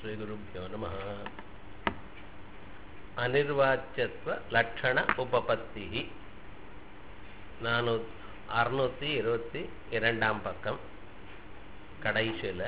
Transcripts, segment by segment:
श्रीगुरुभ्यो नमः அனிர்வாச்சியத்துவ லட்சண உபபத்தி நானூ அறுநூத்தி இருபத்தி இரண்டாம் பக்கம் கடைசியில்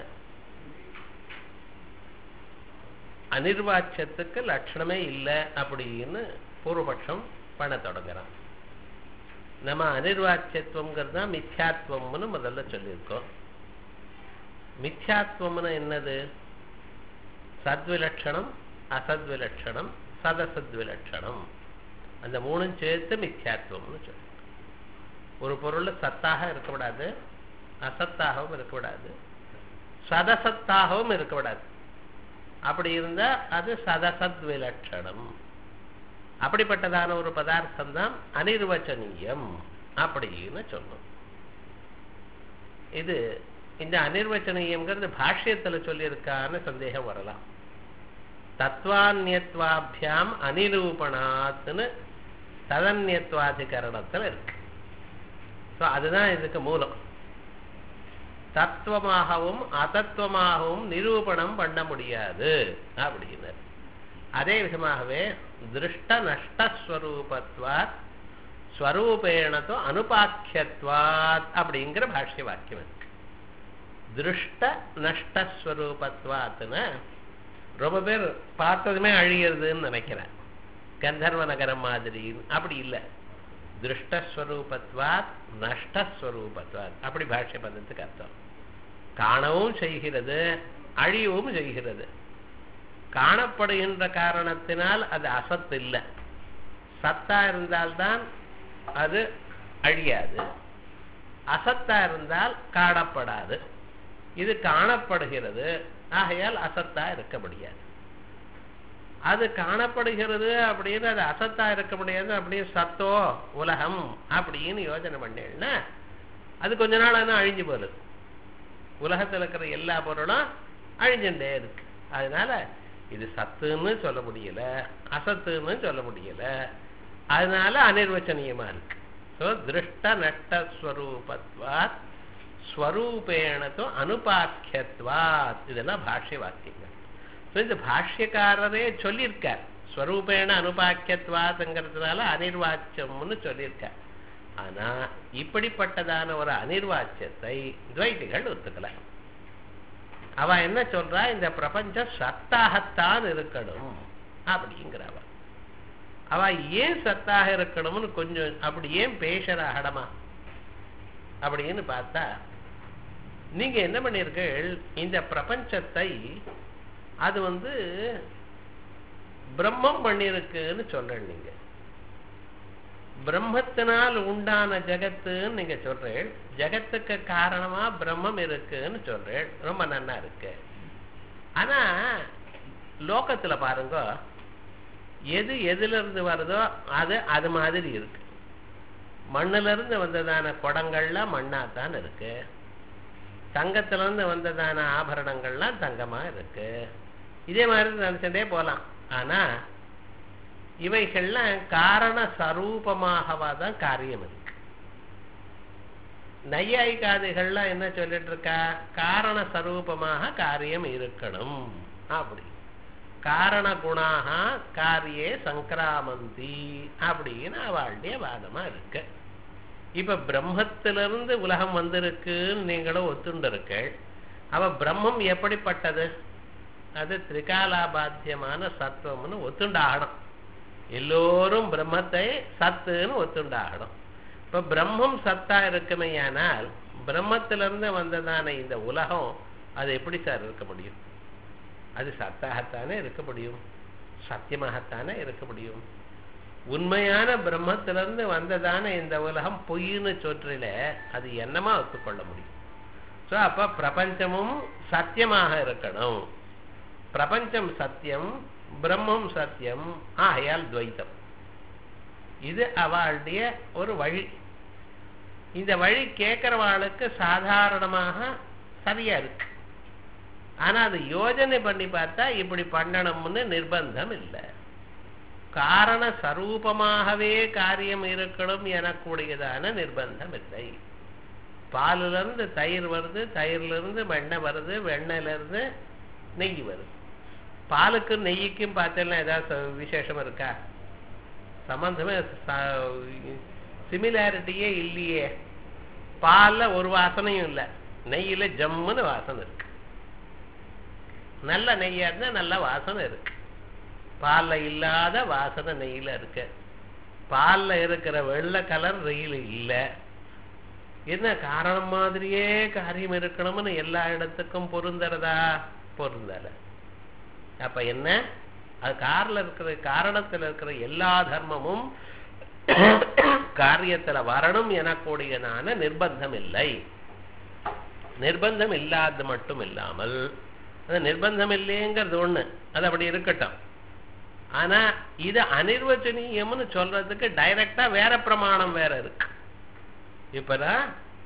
அனிர்வாச்சியத்துக்கு லட்சணமே இல்லை அப்படின்னு பூர்வபட்சம் பண்ண தொடங்குறான் நம்ம அனிர்வாச்சியத்துவங்கிறது தான் மித்யாத்வம்னு முதல்ல சொல்லியிருக்கோம் மித்யாத்வம்னு என்னது சத்விலட்சணம் அசத்விலட்சணம் சதசத்விலட்சணம் அந்த மூணும் சேர்த்து மித்யாத்வம்னு சொல்லு ஒரு பொருள் சத்தாக இருக்கக்கூடாது அசத்தாகவும் இருக்கக்கூடாது சதசத்தாகவும் இருக்கக்கூடாது அப்படி இருந்தா அது சதசத் விலட்சணம் அப்படிப்பட்டதான ஒரு பதார்த்தம் தான் அனிர்வச்சனீயம் அப்படின்னு சொல்லும் இது இந்த அனிர்வச்சனீயம்ங்கிறது பாஷ்யத்துல சொல்லியிருக்கான்னு சந்தேகம் வரலாம் தத்வான்யத்வாபியாம் அனிரூபணாத்னு ததன்யத்வாதிகரணத்தில் இருக்கு ஸோ அதுதான் இதுக்கு மூலம் தத்துவமாகவும் அதத்துவமாகவும் நிரூபணம் பண்ண முடியாது அப்படின்னு அதே விதமாகவே திருஷ்ட நஷ்டஸ்வரூபத்வாத் ஸ்வரூபேணத்தோ அனுபாக்கியத்வாத் அப்படிங்கிற பாஷ்ய வாக்கியம் இருக்கு திருஷ்ட நஷ்டஸ்வரூபத்வாத்னு ரொம்ப பேர் பார்த்ததுமே அழியிறதுன்னு நினைக்கிறேன் கந்தர்வ நகரம் மாதிரி அப்படி இல்லை திருஷ்டஸ்வரூபத்வாத் நஷ்டஸ்வரூபத்வாத் அப்படி பாஷ்ய பதத்துக்கு அர்த்தம் காணவும் செய்கிறது அழியவும் செய்கிறது காணப்படுகின்ற காரணத்தினால் அது அசத்து இல்லை சத்தா இருந்தால்தான் அது அழியாது அசத்தா இருந்தால் காணப்படாது இது காணப்படுகிறது ஆகையால் அசத்தா இருக்க முடியாது அது காணப்படுகிறது அப்படின்னு அது அசத்தா இருக்க முடியாது அப்படின்னு சத்தோ உலகம் அப்படின்னு யோஜனை பண்ணேன்னா அது கொஞ்ச நாள் ஆனால் அழிஞ்சு போகுது உலகத்தில் இருக்கிற எல்லா பொருளும் அழிஞ்சுட்டே இருக்கு அதனால இது சத்துன்னு சொல்ல முடியல அசத்துன்னு சொல்ல முடியல அதனால அனிர்வச்சனீயமா இருக்கு ஸோ திருஷ்ட நஷ்டஸ்வரூபத்வாத் ஸ்வரூபேணத்தும் அனுபாக்கியத்வாத் இதெல்லாம் பாஷ்ய வாக்கியங்கள் ஸோ இந்த பாஷ்யக்காரரே சொல்லியிருக்கார் ஸ்வரூபேண அனுபாக்கியத்வாத்ங்கிறதுனால அனிர்வாச்சியம்னு சொல்லியிருக்கார் ஆனா இப்படிப்பட்டதான ஒரு அனிர்வாச்சியத்தை துவைதிகள் ஒத்துக்கல அவ என்ன சொல்றா இந்த பிரபஞ்சம் சத்தாகத்தான் இருக்கணும் அப்படிங்கிறவ அவ ஏன் சத்தாக இருக்கணும்னு கொஞ்சம் அப்படி ஏன் பேசுறாகடமா அப்படின்னு பார்த்தா நீங்க என்ன பண்ணிருக்கீள் இந்த பிரபஞ்சத்தை அது வந்து பிரம்மம் பண்ணிருக்குன்னு சொல்ற நீங்க பிரம்மத்தினால் உண்டான ஜகத்துன்னு நீங்க சொல்றேன் ஜகத்துக்கு காரணமா பிரம்மம் இருக்குன்னு சொல்றேன் ரொம்ப நன்னா இருக்கு ஆனா லோகத்துல பாருங்க எது எதுல இருந்து வருதோ அது அது மாதிரி இருக்கு மண்ணுல இருந்து வந்ததான குடங்கள்லாம் மண்ணாத்தான் இருக்கு தங்கத்துல இருந்து வந்ததான ஆபரணங்கள்லாம் தங்கமா இருக்கு இதே மாதிரி நினைச்சுட்டே போலாம் ஆனா இவைகள்லாம் காரண சரூபமாகவா தான் காரியம் இருக்கு நையாயிகாதிகள்லாம் என்ன சொல்லிட்டு இருக்கா காரண சரூபமாக காரியம் இருக்கணும் அப்படி காரண குணாக காரியே சங்கிராமந்தி அப்படின்னு அவளுடைய வாதமா இருக்கு இப்ப பிரம்மத்திலிருந்து உலகம் வந்திருக்குன்னு நீங்களும் ஒத்துண்டு அவ பிரம்மம் எப்படிப்பட்டது அது திரிகாலாபாத்தியமான சத்துவம்னு ஒத்துண்டாகணும் எல்லோரும் பிரம்மத்தை சத்துன்னு ஒத்துண்டாகணும் இப்ப பிரம்மம் சத்தா இருக்குமையானால் பிரம்மத்திலிருந்து வந்ததான இந்த உலகம் அது எப்படி சார் இருக்க முடியும் அது சத்தாகத்தானே இருக்க முடியும் சத்தியமாகத்தானே இருக்க முடியும் உண்மையான பிரம்மத்திலிருந்து வந்ததான இந்த உலகம் பொய்ன்னு சொற்றில அது என்னமா ஒத்துக்கொள்ள முடியும் ஸோ அப்ப பிரபஞ்சமும் சத்தியமாக இருக்கணும் பிரபஞ்சம் சத்தியம் பிரம்மம் சத்தியம் ஆகையால் துவைத்தம் இது அவளுடைய ஒரு வழி இந்த வழி கேட்கிறவாளுக்கு சாதாரணமாக சரியா இருக்கு ஆனா அது யோஜனை பண்ணி பார்த்தா இப்படி பண்ணணும்னு நிர்பந்தம் இல்லை காரண சரூபமாகவே காரியம் இருக்கணும் எனக்கூடியதான நிர்பந்தம் இல்லை பாலுல இருந்து தயிர் வருது தயிர்ல இருந்து வெண்ணெய் வருது வெண்ணெயில இருந்து நெய் வருது பாலுக்கும் நெய்யுக்கும் பார்த்தேன்னா ஏதாவது விசேஷம் இருக்கா சம்பந்தமே சிமிலாரிட்டியே இல்லையே பால்ல ஒரு வாசனையும் இல்லை நெய்யில ஜம்முன்னு வாசனை இருக்கு நல்ல நெய்யா இருந்தா நல்ல வாசனை இருக்கு பால்ல இல்லாத வாசனை நெய்யில இருக்கு பால்ல இருக்கிற வெள்ளை கலர் நெய்யில இல்லை என்ன காரணம் மாதிரியே காரியம் இருக்கணும்னு எல்லா இடத்துக்கும் பொருந்தறதா பொருந்தல அப்ப என்ன அது காரில் இருக்கிற காரணத்துல இருக்கிற எல்லா தர்மமும் காரியத்துல வரணும் எனக்கூடியதான நிர்பந்தம் இல்லை நிர்பந்தம் இல்லாத மட்டும் இல்லாமல் அது நிர்பந்தம் இல்லைங்கிறது ஒண்ணு அது அப்படி இருக்கட்டும் ஆனா இது அனிர்வச்சனீயம்னு சொல்றதுக்கு டைரக்டா வேற பிரமாணம் வேற இருக்கு இப்பதான்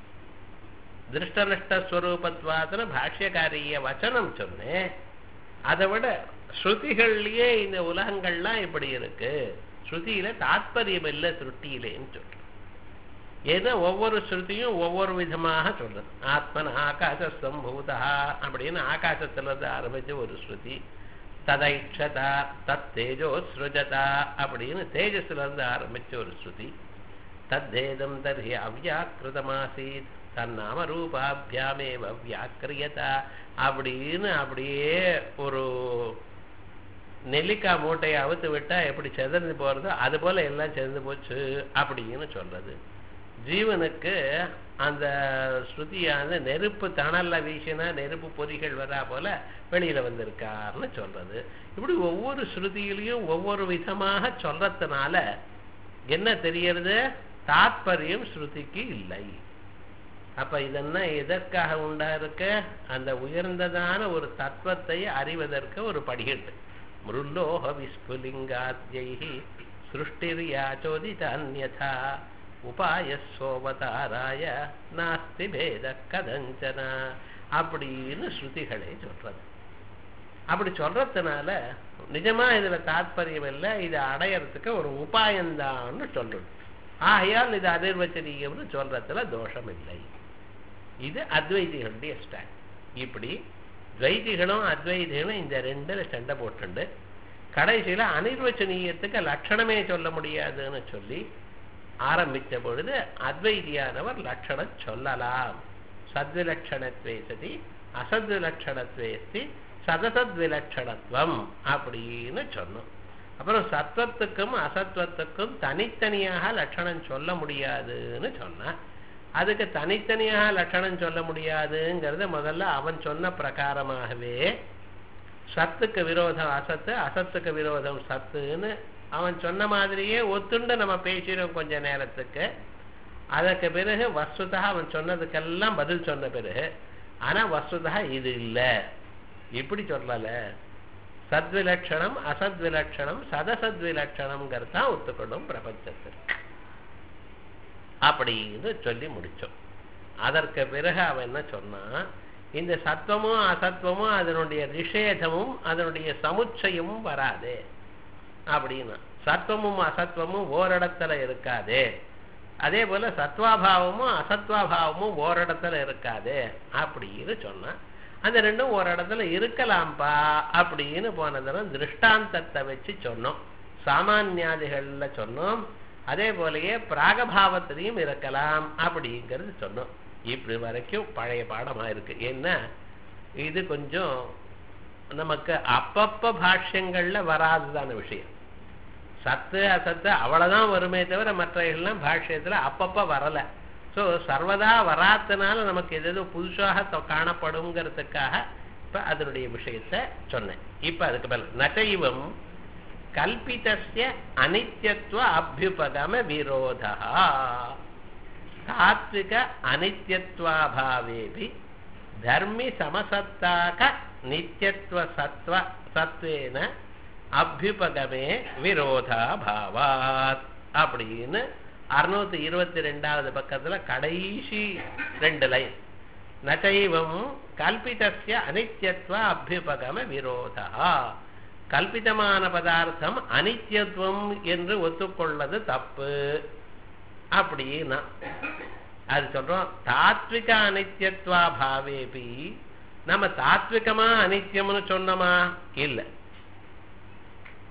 திருஷ்டநஷ்டஸ்வரூபத்வாதன பாஷ்யகாரிய வச்சனம் சொன்னேன் அதை விட ஸ்ருதிகள்லயே இந்த உலகங்கள்லாம் இப்படி இருக்கு ஸ்ருதியில தாத்பரியம் இல்லை திருஷ்டியிலேன்னு சொல்றேன் ஏன்னா ஒவ்வொரு ஸ்ருதியும் ஒவ்வொரு விதமாக சொல்றது ஆத்மன் ஆகாச சம்பூதா அப்படின்னு ஆகாசத்துல இருந்து ஆரம்பிச்ச ஒரு ஸ்ருதி ததைக்ஷதா தத் தேஜோ ஸ்ருஜதா அப்படின்னு தேஜஸ்ல இருந்து ஆரம்பிச்ச ஒரு ஸ்ருதி தத்தேதம் தர்ஹி அவ்யாக்கிருதமாசீத் தன்னாம ரூபாபியாமேவ வியாக்கிரியதா அப்படின்னு அப்படியே ஒரு நெல்லிக்காய் மூட்டையை அவுத்து விட்டா எப்படி செதர்ந்து போறதோ அது போல எல்லாம் செதர்ந்து போச்சு அப்படின்னு சொல்றது ஜீவனுக்கு அந்த ஸ்ருதியான நெருப்பு தணல்ல வீசினா நெருப்பு பொறிகள் வரா போல வெளியில வந்திருக்காருன்னு சொல்றது இப்படி ஒவ்வொரு ஸ்ருதியிலையும் ஒவ்வொரு விதமாக சொல்றதுனால என்ன தெரியறது தாத்பரியம் ஸ்ருதிக்கு இல்லை அப்ப இதெல்லாம் எதற்காக உண்டா இருக்க அந்த உயர்ந்ததான ஒரு தத்துவத்தை அறிவதற்கு ஒரு படிகட்டு மிருல்லோக விஸ்புலிங்காத்யை சிருஷ்டிரியாச்சோதித அந்யதா உபாயசோவதாராய நாஸ்தி பேத கதஞ்சன அப்படின்னு ஸ்ருதிகளை சொல்றது அப்படி சொல்றதுனால நிஜமா இதுல தாத்பரியம் இல்லை இதை அடையறதுக்கு ஒரு உபாயம்தான்னு சொல்றது ஆகையால் இது அதிர்வச்சனீயம்னு சொல்றதுல தோஷம் இல்லை இது அத்வைதிகளுடைய ஸ்டாண்ட் இப்படி துவைதிகளும் அத்வைதிகளும் இந்த ரெண்டுல சண்டை போட்டுண்டு கடைசியில அனிர்வச்சனீயத்துக்கு லட்சணமே சொல்ல முடியாதுன்னு சொல்லி ஆரம்பித்த பொழுது அத்வைதியானவர் லட்சணம் சொல்லலாம் சத்விலட்சணத்வேசதி அசத்விலட்சணத்வேஸ்தி சதசத்விலட்சணத்துவம் அப்படின்னு சொன்னோம் அப்புறம் சத்வத்துக்கும் அசத்வத்துக்கும் தனித்தனியாக லட்சணம் சொல்ல முடியாதுன்னு சொன்னான் அதுக்கு தனித்தனியாக லட்சணம் சொல்ல முடியாதுங்கிறத முதல்ல அவன் சொன்ன பிரகாரமாகவே சத்துக்கு விரோதம் அசத்து அசத்துக்கு விரோதம் சத்துன்னு அவன் சொன்ன மாதிரியே ஒத்துண்டு நம்ம பேசிடும் கொஞ்ச நேரத்துக்கு அதற்கு பிறகு வஸ்துதா அவன் சொன்னதுக்கெல்லாம் பதில் சொன்ன பிறகு ஆனா வஸ்துதா இது இல்லை இப்படி சொல்லல சத்விலட்சணம் அசத்விலட்சணம் சதசத்விலட்சணம்ங்கிறது தான் ஒத்துக்கணும் பிரபஞ்சத்திற்கு அப்படின்னு சொல்லி முடிச்சோம் அதற்கு பிறகு அவன் என்ன சொன்னான் இந்த சத்துவமும் அசத்துவமும் அதனுடைய நிஷேதமும் அதனுடைய சமுச்சயமும் வராது அப்படின்னா சத்துவமும் அசத்துவமும் ஓரிடத்துல இருக்காது அதே போல சத்வாபாவமும் அசத்வாபாவமும் ஓரிடத்துல இருக்காது அப்படின்னு சொன்னான் அந்த ரெண்டும் ஒரு இடத்துல இருக்கலாம்ப்பா அப்படின்னு போனதுல திருஷ்டாந்தத்தை வச்சு சொன்னோம் சாமானியாதிகள்ல சொன்னோம் அதே போலயே பிராகபாவத்திலையும் இருக்கலாம் அப்படிங்கிறது சொன்னோம் இப்படி வரைக்கும் பழைய பாடமா இருக்கு ஏன்னா இது கொஞ்சம் நமக்கு அப்பப்ப பாஷ்யங்கள்ல வராதுதான விஷயம் சத்து அசத்து அவ்வளவுதான் வருமே தவிர மற்றவைகள்லாம் பாஷ்யத்துல அப்பப்ப வரல ஸோ சர்வதா வராதனால நமக்கு எது புதுசாக காணப்படுங்கிறதுக்காக இப்ப அதனுடைய விஷயத்த சொன்னேன் இப்ப அதுக்கு பதில் நகைவம் கல்பிதஸ்ய அனித்யத்துவ அபியுபகம விரோதா தாத்விக அனித்யத்வாபாவேபி தர்மி சமசத்தாக நித்தியத்துவ சத்வ சத்வேன அபியுபகமே விரோதா பாவாத் அப்படின்னு அறுநூத்தி இருபத்தி ரெண்டாவது பக்கத்துல கடைசி ரெண்டு லைன் நச்சைவம் கல்பிதஸ்ய அனித்யத்துவ அபியுபகம விரோதா கல்பிதமான பதார்த்தம் அனித்யத்துவம் என்று ஒத்துக்கொள்ளது தப்பு அப்படின்னா அது சொல்றோம் தாத்விக அனித்யத்வா பாவேபி நம்ம தாத்விகமா அனித்யம்னு சொன்னோமா இல்ல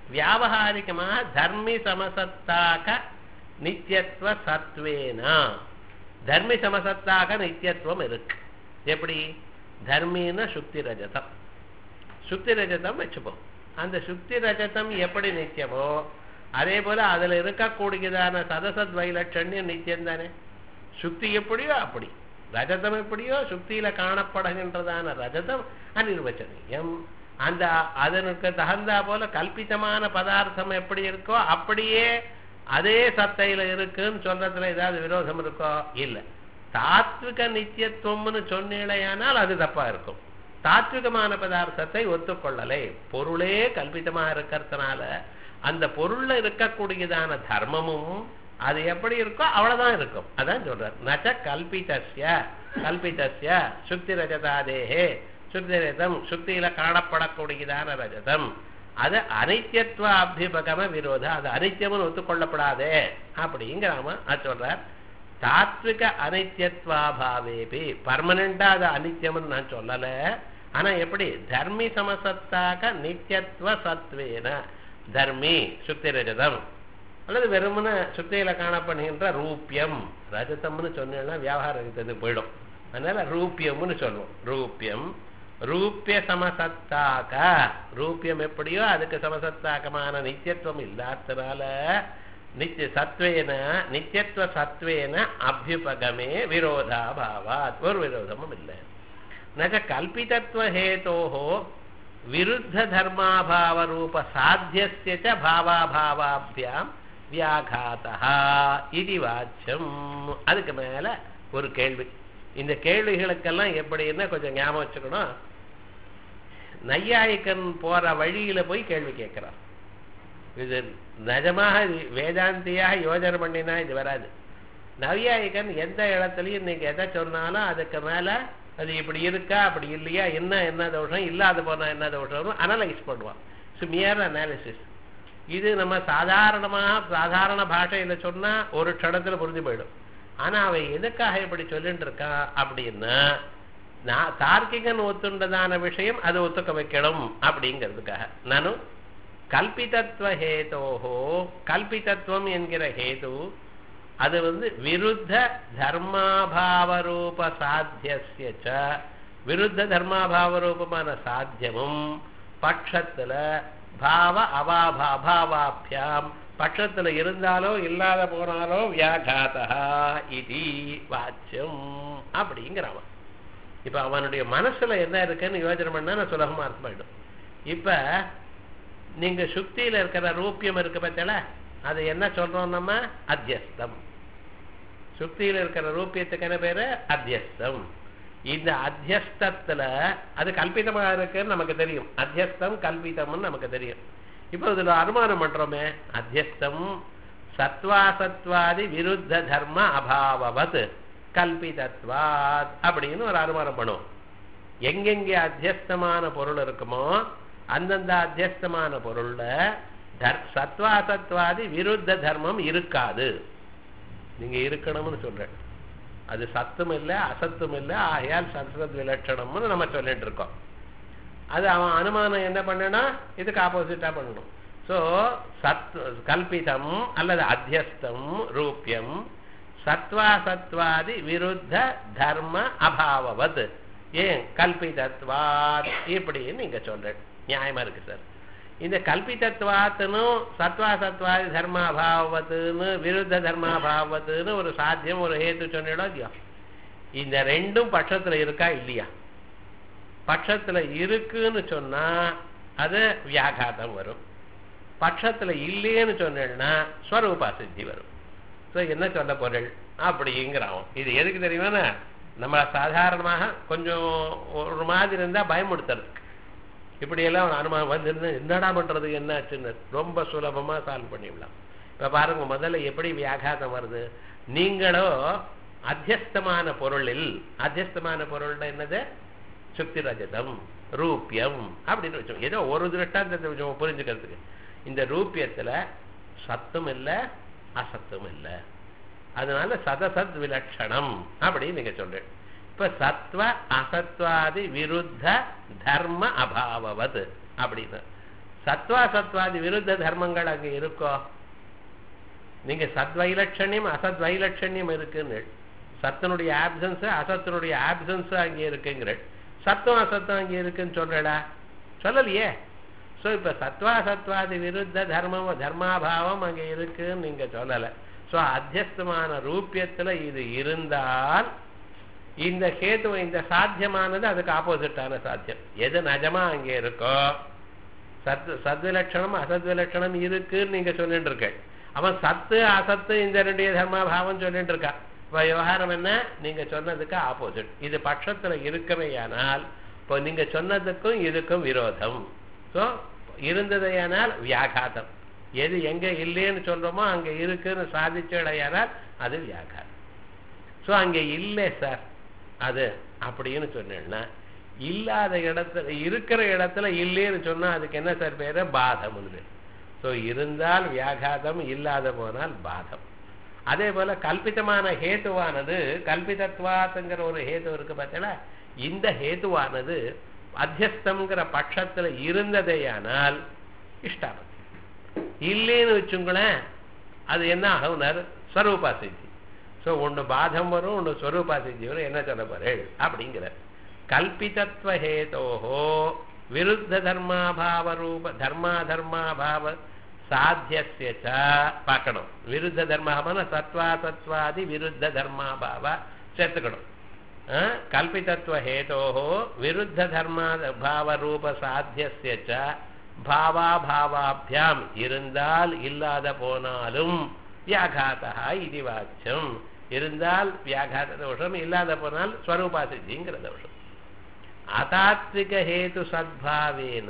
வியாபகாரிகமாக தர்மி சமசத்தாக நித்தியத்துவ சத்வேனா தர்மி சமசத்தாக நித்தியத்துவம் இருக்கு எப்படி தர்மின்னா சுக்தி ரஜதம் சுக்தி ரஜதம் வச்சுப்போம் அந்த சுக்தி ரஜதம் எப்படி நித்தியமோ அதே போல அதுல இருக்கக்கூடியதான சதசத் வைலட்சண்யம் நித்தியம் தானே சுக்தி எப்படியோ அப்படி ரஜதம் எப்படியோ சுக்தியில காணப்படுகின்றதான ரஜதம் அனிர்வச்சனீயம் அந்த அதனுக்கு தகுந்தா போல கல்பித்தமான பதார்த்தம் எப்படி இருக்கோ அப்படியே அதே சத்தையில இருக்குன்னு சொல்றதுல ஏதாவது விரோதம் இருக்கோ இல்ல தாத்விக நித்தியத்துவம்னு சொன்னீழையானால் அது தப்பா இருக்கும் தாத்விகமான பதார்த்தத்தை ஒத்துக்கொள்ளலை பொருளே கல்பிதமா இருக்கிறதுனால அந்த பொருள்ல இருக்கக்கூடியதான தர்மமும் அது எப்படி இருக்கோ அவ்வளவுதான் இருக்கும் அதான் சொல்றார் நச்ச கல்பிதஸ்ய கல்பிதஸ்ய சுக்தி ரஜதாதேகே சுக்தி ரஜதம் சுக்தியில காணப்படக்கூடியதான ரஜதம் அது அனித்தியத்துவ அபிபகம விரோதம் அது அனித்தியம்னு ஒத்துக்கொள்ளப்படாதே அப்படிங்கிறாம அது சொல்றார் தாத்விக அனித்தியத்வாபாவேபி பர்மனண்டா அது அனித்தியம்னு நான் சொல்லல ஆனா எப்படி தர்மி சமசத்தாக நித்தியத்துவ சத்வேன தர்மி சுக்தி ரஜதம் அல்லது வெறுமன சுத்தியில காணப்படுகின்ற ரூபியம் ரஜதம்னு சொன்னீங்கன்னா வியாபாரத்துக்கு போயிடும் அதனால ரூபியம்னு சொல்லுவோம் ரூபியம் ரூபிய சமசத்தாக ரூபியம் எப்படியோ அதுக்கு சமசத்தாகமான நித்தியத்துவம் இல்லாதனால நித்திய சத்வேன நித்தியத்துவ சத்வேன அபியுபகமே விரோதாபாவாத் ஒரு விரோதமும் இல்லை நச்ச கல்பிதத்துவ ஹேதோஹோ விருத்த தர்மாபாவ ரூப சாத்தியஸ்ய ச பாவாபாவாபியாம் வியாகாதா இது வாச்சம் அதுக்கு மேல ஒரு கேள்வி இந்த கேள்விகளுக்கெல்லாம் எப்படின்னா கொஞ்சம் ஞாபகம் வச்சுக்கணும் நையாயிக்கன் போற வழியில போய் கேள்வி கேட்கிறான் இது நிஜமாக இது வேதாந்தியாக யோஜனை பண்ணினா இது வராது நவ்யாயிகன் எந்த இடத்துலயும் நீங்க எதை சொன்னாலும் அதுக்கு மேல அது இப்படி இருக்கா அப்படி இல்லையா என்ன என்ன தோஷம் இல்லாத போனா என்ன தோஷம் அனலைஸ் பண்ணுவான் மியர் அனாலிசிஸ் இது நம்ம சாதாரணமாக சாதாரண பாஷையில சொன்னா ஒரு க்ஷணத்துல புரிஞ்சு போயிடும் ஆனா அவன் எதுக்காக இப்படி சொல்லிட்டு இருக்கான் அப்படின்னா நான் தார்க்கிகன் ஒத்துண்டதான விஷயம் அது ஒத்துக்க வைக்கணும் அப்படிங்கிறதுக்காக நானும் கல்பிதத்துவ ஹேதோஹோ கல்பிதத்துவம் என்கிற ஹேது அது வந்து விருத்த தர்மாபாவரூப சாத்தியஸ்ய ச விருத்த தர்மாபாவரூபமான சாத்தியமும் பட்சத்துல பாவ அவாபா அபாவாபியாம் பட்சத்துல இருந்தாலோ இல்லாத போனாலோ வியாகாதா இது வாச்சியம் அப்படிங்கிறவன் இப்ப அவனுடைய மனசுல என்ன இருக்குன்னு யோசனை பண்ணா நான் சுலபமா அர்த்தமாயிடும் இப்ப நீங்க சுக்தியில இருக்கிற ரூபியம் இருக்கு பார்த்தல அது என்ன சொல்றோம் நம்ம அத்தியஸ்தம் சுக்தியில இருக்கிற ரூபியத்துக்கு என்ன பேரு அத்தியஸ்தம் இந்த அத்தியஸ்தத்துல அது கல்பிதமா இருக்குன்னு நமக்கு தெரியும் அத்தியஸ்தம் கல்பிதம்னு நமக்கு தெரியும் இப்போ இதுல அனுமானம் பண்றோமே அத்தியஸ்தம் சத்வாசத்வாதி விருத்த தர்ம அபாவவத் கல்பிதத்வாத் அப்படின்னு ஒரு அனுமானம் பண்ணுவோம் எங்கெங்கே அத்தியஸ்தமான பொருள் இருக்குமோ அந்தந்த அத்தியஸ்தமான பொருள்ல சத்வாசத்வாதி விருத்த தர்மம் இருக்காது நீங்க இருக்கணும்னு சொல்றேன் அது சத்தும் இல்லை அசத்தும் இல்லை ஆகையால் சத்வத் விலட்சணம்னு நம்ம சொல்லிட்டு இருக்கோம் அது அவன் அனுமானம் என்ன பண்ணனா இதுக்கு ஆப்போசிட்டா பண்ணணும் ஸோ சத் கல்பிதம் அல்லது அத்தியஸ்தம் ரூபியம் சத்வாசத்வாதி விருத்த தர்ம அபாவவத் ஏன் கல்பிதத்வாத் இப்படின்னு நீங்க சொல்றேன் நியாயமா இருக்கு சார் இந்த கல்பிதத்வாத்துனும் சத்வாசத்வாதி தர்மாபாவத்துன்னு விருத்த தர்மாபாவத்துன்னு ஒரு சாத்தியம் ஒரு ஹேத்து சொன்னிடும் இல்லையா இந்த ரெண்டும் பட்சத்துல இருக்கா இல்லையா பட்சத்துல இருக்குன்னு சொன்னா அது வியாகாதம் வரும் பட்சத்துல இல்லையேன்னு சொன்னா ஸ்வரூபா சித்தி வரும் ஸோ என்ன சொல்ல பொருள் அப்படிங்கிறான் இது எதுக்கு தெரியுமா நம்ம சாதாரணமாக கொஞ்சம் ஒரு மாதிரி இருந்தா பயமுடுத்துறதுக்கு இப்படியெல்லாம் ஒரு அனுமானம் வந்து என்னடா பண்றது என்ன ஆச்சுன்னு ரொம்ப சுலபமா சால்வ் பண்ணிவிடலாம் இப்ப பாருங்க முதல்ல எப்படி வியாகாதம் வருது நீங்களோ அத்தியஸ்தமான பொருளில் அத்தியஸ்தமான பொருள் என்னது சுக்தி ரஜதம் ரூபியம் அப்படின்னு வச்சோம் ஏதோ ஒரு திருஷ்டாந்தத்தை வச்சோம் புரிஞ்சுக்கிறதுக்கு இந்த ரூபியத்துல சத்தும் இல்லை அசத்தும் இல்லை அதனால சதசத் விலட்சணம் அப்படின்னு நீங்க சொல்றேன் இப்ப சத்வ அசத்வாதி விருத்த தர்ம அபாவவது அப்படின்னு சத்வா சத்வாதி விருத்த தர்மங்கள் அங்க இருக்கோ நீங்க சத்வைலட்சண்யம் அசத்வைலட்சண்யம் இருக்குன்னு சத்தனுடைய ஆப்சன்ஸ் அசத்தினுடைய ஆப்சன்ஸ் அங்கே இருக்குங்கிற சத்தம் அசத்தம் அங்கே இருக்குன்னு சொல்றடா சொல்லலையே ஸோ இப்ப சத்வா சத்வாதி விருத்த தர்மம் தர்மாபாவம் அங்க இருக்குன்னு நீங்க சொல்லலை ஸோ அத்தியஸ்தமான ரூபியத்துல இது இருந்தால் இந்த கேது இந்த சாத்தியமானது அதுக்கு ஆப்போசிட்டான சாத்தியம் எது நிஜமா அங்கே இருக்கோ சத் சத்விலட்சணம் அசத்விலட்சணம் இருக்குன்னு நீங்க சொல்லிட்டு இருக்க அவன் சத்து அசத்து இந்த ரெண்டு தர்மாபாவம் சொல்லிட்டு இருக்கான் இப்ப விவகாரம் என்ன நீங்க சொன்னதுக்கு ஆப்போசிட் இது பட்சத்துல இருக்கவேயானால் இப்போ நீங்க சொன்னதுக்கும் இதுக்கும் விரோதம் ஸோ இருந்ததையானால் வியாகாதம் எது எங்க இல்லைன்னு சொல்றோமோ அங்க இருக்குன்னு சாதிச்சடையானால் அது வியாகாதம் ஸோ அங்க இல்லை சார் அது அப்படின்னு சொன்னேன்னா இல்லாத இடத்துல இருக்கிற இடத்துல இல்லைன்னு சொன்னா அதுக்கு என்ன சார் பேரு பாதம்னு ஸோ இருந்தால் வியாகாதம் இல்லாத போனால் பாதம் அதே போல கல்பிதமான ஹேத்துவானது கல்பிதத்வாத்துங்கிற ஒரு ஹேத்து இருக்கு பார்த்தீங்களா இந்த ஹேத்துவானது அத்தியஸ்தம்ங்கிற பட்சத்துல இருந்ததேயானால் இஷ்டாபத்தி இல்லைன்னு வச்சுங்களேன் அது என்ன ஆகுனர் ஸ்வரூபா சித்தி ஸோ ஒன்று பாதம் வரும் ஒன்று ஸ்வரூபா சித்தி வரும் என்ன சொல்ல போறேள் அப்படிங்கிற கல்பிதத்துவ ஹேதோஹோ விருத்த தர்மாபாவ ரூப தர்மா தர்மாபாவ சாத்தியஸ்ய ச பார்க்கணும் விருத்த தர்மாபாவன சத்வா சத்வாதி விருத்த தர்மாபாவ சேர்த்துக்கணும் கல்பிதத்துவ ஹேதோஹோ விருத்த தர்மா பாவ ரூப சாத்தியஸ்ய ச பாவாபாவாபியாம் இருந்தால் இல்லாத போனாலும் வியாகாதா இது வாக்கியம் இருந்தால் வியாகாத தோஷம் இல்லாத போனால் ஸ்வரூபா சித்திங்கிற தோஷம் அதாத்விக ஹேது சத்பாவேன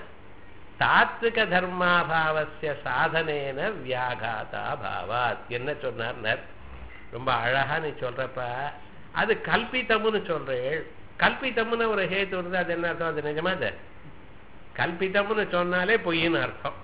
தாத்விக தர்மாபாவசிய சாதனேன வியாகாதா பாவாத் என்ன சொன்னார் ரொம்ப அழகா நீ சொல்றப்ப அது கல்பித்தம்னு சொல்றேன் கல்பித்தம்னு ஒரு ஹேத்து வருது அது என்ன அர்த்தம் அது நிஜமா அது கல்பித்தம்னு சொன்னாலே பொய்ன்னு அர்த்தம்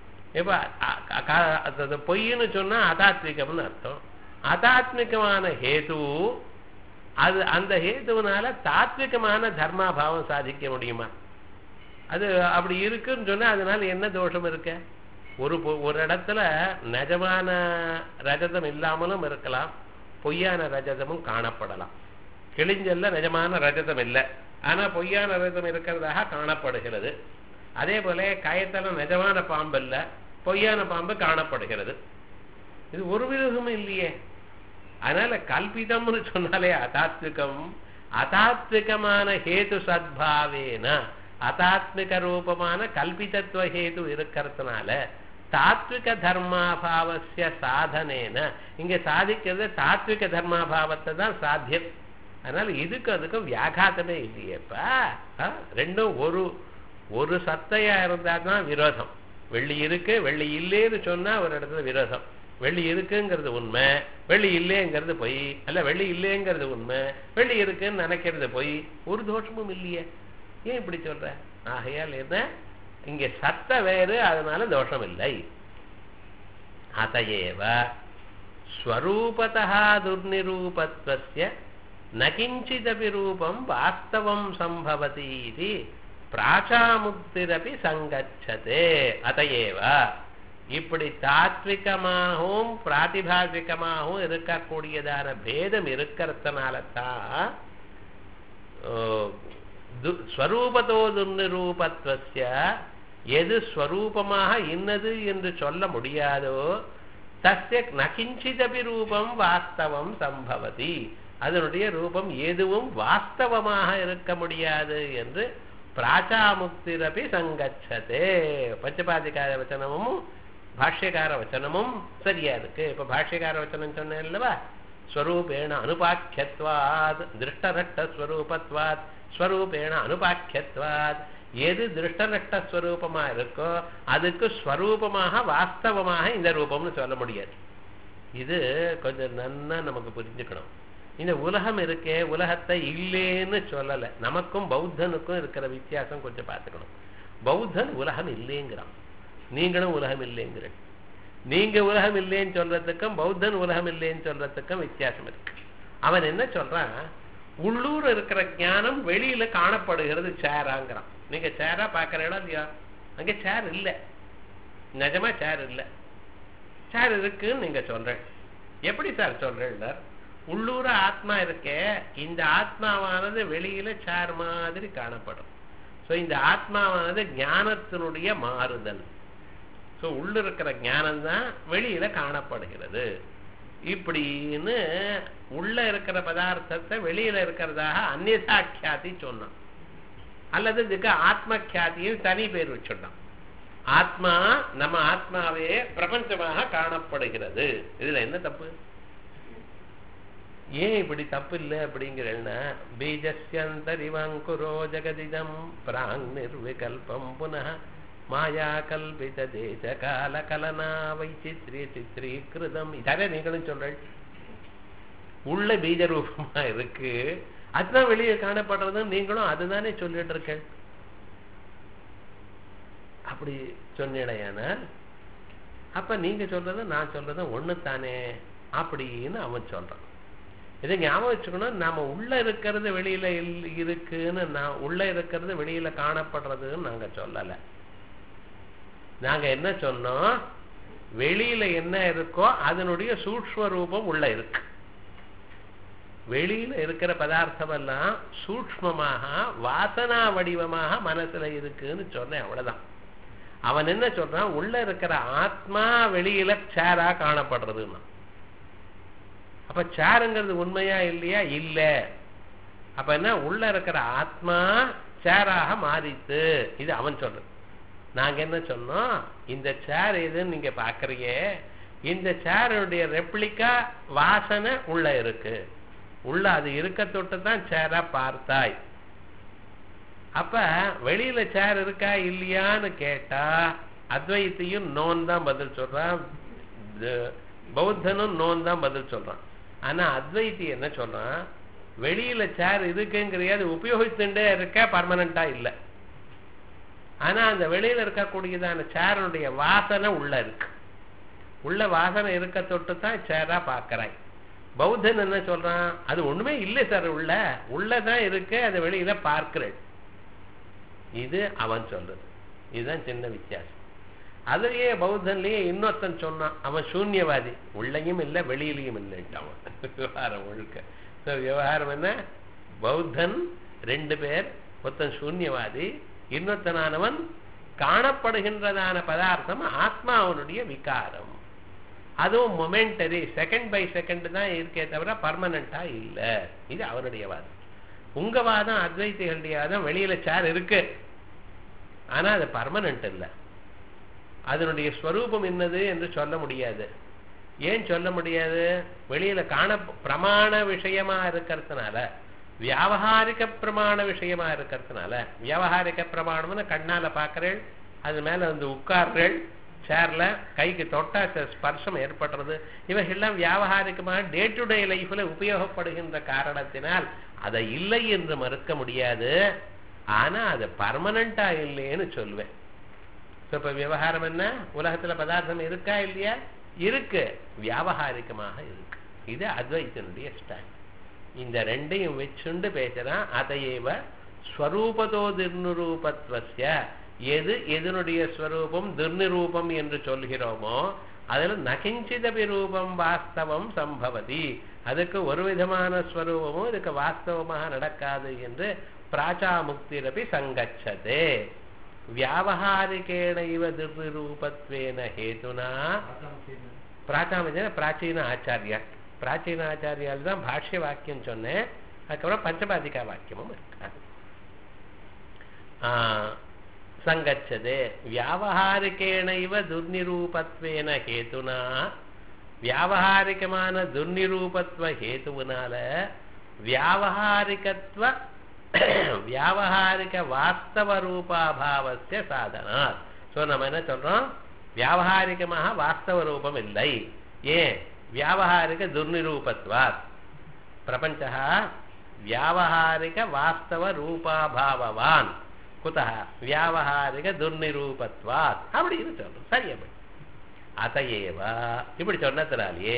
இப்ப பொய்ன்னு சொன்னா அதாத்விகம்னு அர்த்தம் அதாத்மிகமான ஹேது அது அந்த ஹேத்துவனால தாத்விகமான தர்மாபாவம் சாதிக்க முடியுமா அது அப்படி இருக்குன்னு சொன்னா அதனால என்ன தோஷம் இருக்க ஒரு ஒரு இடத்துல நிஜமான ரஜதம் இல்லாமலும் இருக்கலாம் பொய்யான ரஜதமும் காணப்படலாம் கிழிஞ்சல்ல நிஜமான ரஜதம் இல்லை ஆனா பொய்யான ரஜதம் இருக்கிறதாக காணப்படுகிறது அதே போல கயத்தல நிஜமான பாம்பு இல்ல பொய்யான பாம்பு காணப்படுகிறது இது ஒரு விரோதமும் இல்லையே அதனால கல்பிதம்னு சொன்னாலே அதாத்விகம் அதாத்விகமான ஹேது சத்பாவேன அதாத்மிக ரூபமான கல்பிதத்துவ ஹேது இருக்கிறதுனால தாத்விக தர்மாபாவசிய சாதனேன இங்க சாதிக்கிறது தாத்விக தர்மாபாவத்தை தான் சாத்தியம் அதனால இதுக்கு அதுக்கும் வியாகாதமே இல்லையேப்பா ரெண்டும் ஒரு ஒரு சத்தையா இருந்தா தான் விரோதம் வெள்ளி இருக்கு வெள்ளி இல்லேன்னு சொன்னா ஒரு இடத்துல விரோதம் வெள்ளி இருக்குங்கிறது உண்மை வெள்ளி இல்லைங்கிறது பொய் அல்ல வெள்ளி இல்லைங்கிறது உண்மை வெள்ளி இருக்குன்னு நினைக்கிறது பொய் ஒரு தோஷமும் இல்லையே ஏன் இப்படி சொல்ற ஆகையால் என்ன இங்க சத்த வேறு அதனால தோஷம் இல்லை அதையேவ ஸ்வரூபதா துர்நிரூபத்வஸ்ய நகிஞ்சிதபி ரூபம் வாஸ்தவம் சம்பவதி இது பிராச்சாமுக்திரபி சங்கச்சதே அதையேவ இப்படி தாத்விகமாகவும் பிராதிபாசிகமாகவும் இருக்கக்கூடியதான பேதம் இருக்கிறதுனால தான் ஸ்வரூபத்தோ துர்நிரூபத்வஸ்ய எது ஸ்வரூபமாக இன்னது என்று சொல்ல முடியாதோ தஸ்ய நகிஞ்சிதபி ரூபம் வாஸ்தவம் சம்பவதி அதனுடைய ரூபம் எதுவும் வாஸ்தவமாக இருக்க முடியாது என்று பிராச்சாமுக்திரபி சங்கச்சதே பஞ்சபாதிகார வச்சனமும் பாஷ்யகார வச்சனமும் சரியா இருக்கு இப்ப பாஷ்யகார வச்சனம் சொன்னேன் அல்லவா ஸ்வரூபேண அனுபாக்கியத்வாத் திருஷ்டரட்ட ஸ்வரூபத்வாத் ஸ்வரூபேண அனுபாக்கியத்வாத் எது திருஷ்டரட்ட ஸ்வரூபமா இருக்கோ அதுக்கு ஸ்வரூபமாக வாஸ்தவமாக இந்த ரூபம்னு சொல்ல முடியாது இது கொஞ்சம் நன்னா நமக்கு புரிஞ்சுக்கணும் இந்த உலகம் இருக்கே உலகத்தை இல்லேன்னு சொல்லலை நமக்கும் பௌத்தனுக்கும் இருக்கிற வித்தியாசம் கொஞ்சம் பார்த்துக்கணும் பௌத்தன் உலகம் இல்லைங்கிறான் நீங்களும் உலகம் இல்லைங்கிற நீங்க உலகம் இல்லைன்னு சொல்றதுக்கும் பௌத்தன் உலகம் இல்லைன்னு சொல்றதுக்கும் வித்தியாசம் இருக்கு அவன் என்ன சொல்றான் உள்ளூர் இருக்கிற ஞானம் வெளியில காணப்படுகிறது சேராங்கிறான் நீங்க சேரா பாக்குற இடம் இல்லையா அங்கே சேர் இல்லை நிஜமா சேர் இல்லை சேர் இருக்குன்னு நீங்க சொல்றேன் எப்படி சார் சொல்றேன் உள்ளூர ஆத்மா இருக்கே இந்த ஆத்மாவானது வெளியில சேர் மாதிரி காணப்படும் ஸோ இந்த ஆத்மாவானது ஞானத்தினுடைய மாறுதல் ஸோ உள்ள இருக்கிற ஞானம் தான் வெளியில காணப்படுகிறது இப்படின்னு உள்ள இருக்கிற பதார்த்தத்தை வெளியில இருக்கிறதாக அந்நியசாக்கியாதி சொன்னான் அல்லது இதுக்கு ஆத்ம கியாதியும் தனி பேர் வச்சுட்டான் ஆத்மா நம்ம ஆத்மாவே பிரபஞ்சமாக காணப்படுகிறது இதுல என்ன தப்பு ஏன் இப்படி தப்பு இல்லை அப்படிங்கிறன்னா பீஜஸ்யந்தரிவங்குரோ ஜெகதிதம் பிராங் நிர்விகல்பம் புனः மாயா கல்பித தேச கால கலனா வைச்சித்ரிய சித்ரீகிருதம் இதானே நீங்களும் சொல்றேன் உள்ள பீஜ ரூபமா இருக்கு அதுதான் வெளியே காணப்படுறது நீங்களும் அதுதானே சொல்லிட்டு இருக்க அப்படி சொன்னேடையானால் அப்ப நீங்க சொல்றது நான் சொல்றது ஒண்ணு தானே அப்படின்னு அவன் சொல்றான் இதை ஞாபகம் வச்சுக்கணும் நாம உள்ள இருக்கிறது வெளியில இல்- இருக்குன்னு நான் உள்ள இருக்கிறது வெளியில காணப்படுறதுன்னு நாங்க சொல்லல நாங்க என்ன சொன்னோம் வெளியில என்ன இருக்கோ அதனுடைய சூக்ஷ்ம ரூபம் உள்ள இருக்கு வெளியில இருக்கிற பதார்த்தம் எல்லாம் சூக்ஷ்மமாக வாசனா வடிவமாக மனசுல இருக்குன்னு சொன்னேன் அவ்வளவுதான் அவன் என்ன சொல்றான் உள்ள இருக்கிற ஆத்மா வெளியில சேரா காணப்படுறதுன்னா அப்ப சேருங்கிறது உண்மையா இல்லையா இல்ல அப்ப என்ன உள்ள இருக்கிற ஆத்மா சேராக மாறித்து இது அவன் சொல்றது நாங்க என்ன சொன்னோம் இந்த சேர் எதுன்னு நீங்க பாக்குறீங்க இந்த சேருடைய ரெப்ளிகா வாசனை உள்ள இருக்கு உள்ள அது இருக்க தொட்டு தான் சேரா பார்த்தாய் அப்ப வெளியில சேர் இருக்கா இல்லையான்னு கேட்டா அத்வைத்தையும் நோன் தான் பதில் சொல்றான் த- பௌத்தனும் நோன் தான் பதில் சொல்றான் ஆனா அத்வைத்தி என்ன சொல்றான் வெளியில சேர் இருக்குங்கிறிய அது உபயோகிச்சுட்டே இருக்க பர்மனண்டா இல்ல ஆனா அந்த வெளியில இருக்கக்கூடியதான சேரனுடைய வாசனை உள்ள இருக்கு உள்ள வாசனை இருக்க தொட்டு தான் சேரா பாக்குறாய் பௌத்தன் என்ன சொல்றான் அது ஒண்ணுமே இல்லை சார் உள்ள உள்ளதான் இருக்கு அது வெளியில பார்க்கிறேன் இது அவன் சொல்றது இதுதான் சின்ன வித்தியாசம் அதுலயே பௌத்தன்லயே இன்னொருத்தன் சொன்னான் அவன் சூன்யவாதி உள்ளயும் இல்லை வெளியிலையும் இல்லைன்ட்டு அவன் விவகாரம் ஒழுக்க So, விவகாரம் என்ன பௌத்தன் ரெண்டு பேர் ஒருத்தன் சூன்யவாதி இன்னொருத்தனானவன் காணப்படுகின்றதான பதார்த்தம் ஆத்மா அவனுடைய விகாரம் அதுவும் மொமெண்டரி செகண்ட் பை செகண்ட் தான் இருக்கே தவிர பர்மனண்டா இல்ல இது அவனுடைய வாதம் உங்க வாதம் அத்வைத்திகளுடைய வாதம் வெளியில சேர் இருக்கு ஆனா அது பர்மனன்ட் இல்ல அதனுடைய ஸ்வரூபம் என்னது என்று சொல்ல முடியாது ஏன் சொல்ல முடியாது வெளியில காண பிரமாண விஷயமா இருக்கிறதுனால வியாவகாரிக பிரமாண விஷயமா இருக்கிறதுனால வியாவகாரிக பிரமாணம்னு கண்ணால பாக்குறேன் அது மேல வந்து உட்கார்றேன் சேர்ல கைக்கு தொட்டா ச- ஸ்பர்ஷம் ஏற்படுறது இவைகள்லாம் வியாவகாரிகமாக டே டு டே லைஃப்ல உபயோகப்படுகின்ற காரணத்தினால் அதை இல்லை என்று மறுக்க முடியாது ஆனா அது பர்மனண்டா இல்லைன்னு சொல்லுவேன் So, இப்ப விவகாரம் என்ன உலகத்துல பதார்த்தம் இருக்கா இல்லையா இருக்கு வியாவகாரிகமாக இருக்கு இது அத்வைத்தனுடைய ஸ்டாண்ட் இந்த ரெண்டையும் வச்சுண்டு பேசுறான் அதையேவ ஸ்வரூபதோ திருநிரூபத்வஸ்ய எது எதனுடைய ஸ்வரூபம் துர்நிரூபம் என்று சொல்கிறோமோ அதில் நகிஞ்சிதபி ரூபம் வாஸ்தவம் சம்பவதி அதுக்கு ஒரு விதமான ஸ்வரூபமும் இதுக்கு வாஸ்தவமாக நடக்காது என்று பிராச்சாமுக்திரபி சங்கச்சதே வியாவகாரிகேண இவ துர்நிரூபத்வேன ஹேதுனா பிராச்சாமஜன பிராச்சீன ஆச்சாரியா பிராச்சீன ஆச்சாரியால் தான் பாஷ்ய வாக்கியம் சொன்னேன் அதுக்கப்புறம் பஞ்சபாதிகா வாக்கியமும் இருக்காது சங்கச்சதே வியாவகாரிகேண இவ துர்நிரூபத்வேன ஹேதுனா வியாவகாரிகமான துர்நிரூபத்வ ஹேதுவினால வியாவகாரிகத்வ வியாவகாரிக வாஸ்தவ ரூபாபாவசிய சாதனா ஸோ நம்ம என்ன சொல்றோம் வியாவகாரிகமாக வாஸ்தவ ரூபம் இல்லை ஏன் வியாவகாரிக துர்நிரூபத்வாத் பிரபஞ்ச வியாவகாரிக வாஸ்தவ ரூபாபாவவான் குதः வியாவகாரிக துர்நிரூபத்வாத் அப்படின்னு சொல்றோம் சரி அப்படி அதையேவ இப்படி சொன்னதுனாலேயே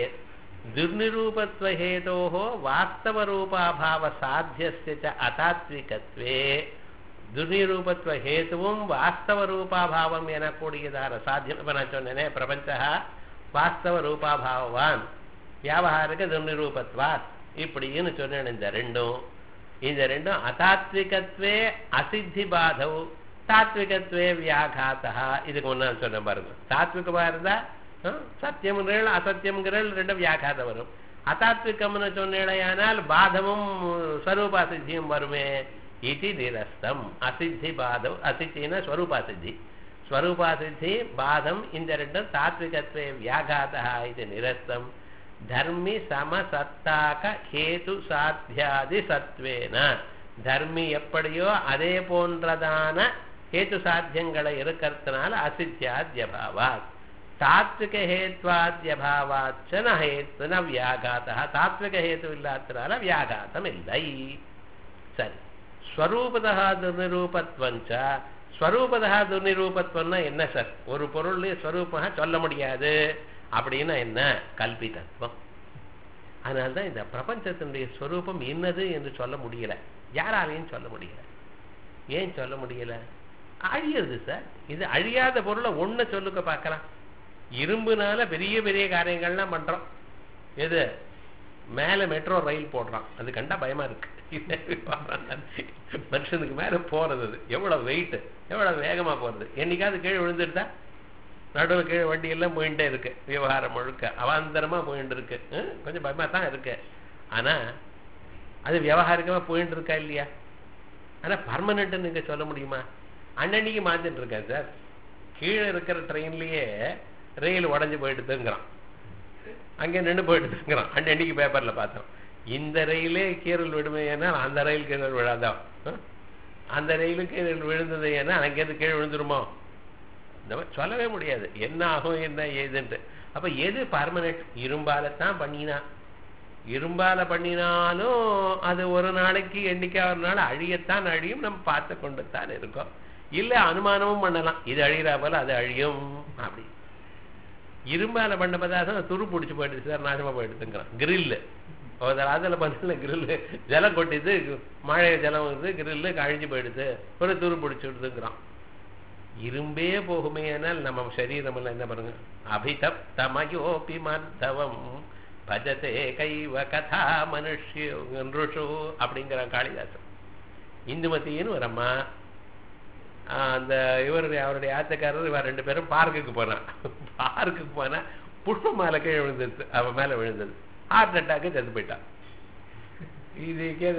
துர்நிரூபத்வஹேதோः வாஸ்தவரூபாபாவ சாத்தியஸ்ய ச அதாத்விகத்வே துர்நிரூபத்துவ ஹேத்துவும் வாஸ்தவ ரூபாபாவம் எனக்கூடியதான சாத்தியம் இப்ப நான் சொன்னேனே பிரபஞ்சா வாஸ்தவ ரூபாபாவான் வியாபகாரிக துர்நிரூபத்வாத் இப்படின்னு சொன்னேன் இந்த ரெண்டும் இந்த ரெண்டும் அதாத்விகத்வே அசித்தி பாதவ் தாத்விகத்வே வியாகாத்தா இதுக்கு முன்னாடி சொன்ன பாருங்க தாத்விகமா இருந்தா சத்தியம்ங்கிறள் அசத்தியம்ங்கிறள் ரெண்டும் வியாகாதம் வரும் அதாத்விகம்னு சொன்னேடையானால் பாதமும் ஸ்வரூபாசித்தியும் வருமே இது நிரஸ்தம் அசித்தி பாதம் அசித்தின ஸ்வரூபாசித்தி ஸ்வரூபாசித்தி பாதம் இந்த ரெண்டும் தாத்விகத்வே வியாகாதா இது நிரஸ்தம் தர்மி சமசத்தாக ஹேது சாத்தியாதி சத்வேன தர்மி எப்படியோ அதே போன்றதான ஹேத்து சாத்தியங்களை இருக்கிறதுனால அசித்தியாத்யபாவாத் தாத்விக ஹேத்வாத்யபாவாச்ச ந ஹேத்து ந வியாகாத்தா தாத்விக ஹேத்து இல்லாததுனால வியாகாத்தம் இல்லை சரி ஸ்வரூபதா துர்நிரூபத்வஞ்ச ஸ்வரூபதா துர்நிரூபத்வம்னா என்ன சார் ஒரு பொருள் ஸ்வரூபமாக சொல்ல முடியாது அப்படின்னா என்ன கல்பிதத்துவம் அதனால்தான் இந்த பிரபஞ்சத்தினுடைய ஸ்வரூபம் என்னது என்று சொல்ல முடியல யாராலையும் சொல்ல முடியல ஏன் சொல்ல முடியல அழியுது சார் இது அழியாத பொருளை ஒண்ணு சொல்லுக்க பார்க்கலாம் இரும்புனால பெரிய பெரிய காரியங்கள்லாம் பண்றோம் எது மேல மெட்ரோ ரயில் போடுறான் அது கண்டா பயமா இருக்கு மனுஷனுக்கு மேல போறது அது எவ்வளவு வெயிட் எவ்வளவு வேகமா போறது என்னைக்காவது கீழே விழுந்துருந்தா நடுவில் கீழே வண்டி எல்லாம் போயிட்டே இருக்கு விவகாரம் முழுக்க அவாந்தரமா போயிட்டு இருக்கு கொஞ்சம் பயமா தான் இருக்கு ஆனா அது விவகாரிகமா போயிட்டு இருக்கா இல்லையா ஆனா பர்மனன்ட் நீங்க சொல்ல முடியுமா அன்னன்னைக்கு மாத்திட்டு இருக்கேன் சார் கீழே இருக்கிற ட்ரெயின்லயே ரயில் உடஞ்சு போயிட்டுங்கிறான் அங்கே நின்று போயிட்டுங்கிறான் அன்னன்னைக்கு பேப்பர்ல பார்த்தோம் இந்த ரயிலே கீரல் விடுமே ஏன்னா அந்த ரயில் கீழல் விழாதான் அந்த ரயிலு கீழல் விழுந்தது ஏன்னா அங்கேருந்து கீழே விழுந்துருமோ இந்த மாதிரி சொல்லவே முடியாது என்ன ஆகும் என்ன ஏதுன்ட்டு அப்ப எது பர்மனன்ட் இரும்பால தான் பண்ணினா இரும்பால பண்ணினாலும் அது ஒரு நாளைக்கு எண்ணிக்கை ஒரு நாள் அழியத்தான் அழியும் நம்ம பார்த்து கொண்டு தான் இருக்கோம் இல்ல அனுமானமும் பண்ணலாம் இது அழிகிறா போல அது அழியும் அப்படி இரும்பால பண்ண பதார்த்தம் துரு பிடிச்சி போயிடுச்சு சார் நாசமா போயிடுதுங்கிறான் கிரில்லு அதில் பண்ணல கிரில்லு ஜலம் கொட்டிது மழை ஜலம் வந்து கிரில்லு கழிஞ்சு போயிடுது ஒரு துரு பிடிச்சி விடுதுங்கிறான் இரும்பே போகுமே ஆனால் நம்ம சரீரம் எல்லாம் என்ன பண்ணுங்க அபிதப்தமயோபி மர்த்தவம் பஜதே கைவ கதா மனுஷு அப்படிங்கிற காளிதாசன் இந்துமதின்னு ஒரு அம்மா அந்த இவருடைய அவருடைய ஆத்தக்காரர் இவர் ரெண்டு பேரும் பார்க்குக்கு போனான் பார்க்குக்கு போனா புஷ்ப மாலை கீழே விழுந்துருச்சு அவன் மேல விழுந்தது ஹார்ட் அட்டாக்கு செத்து போயிட்டான் இது கேது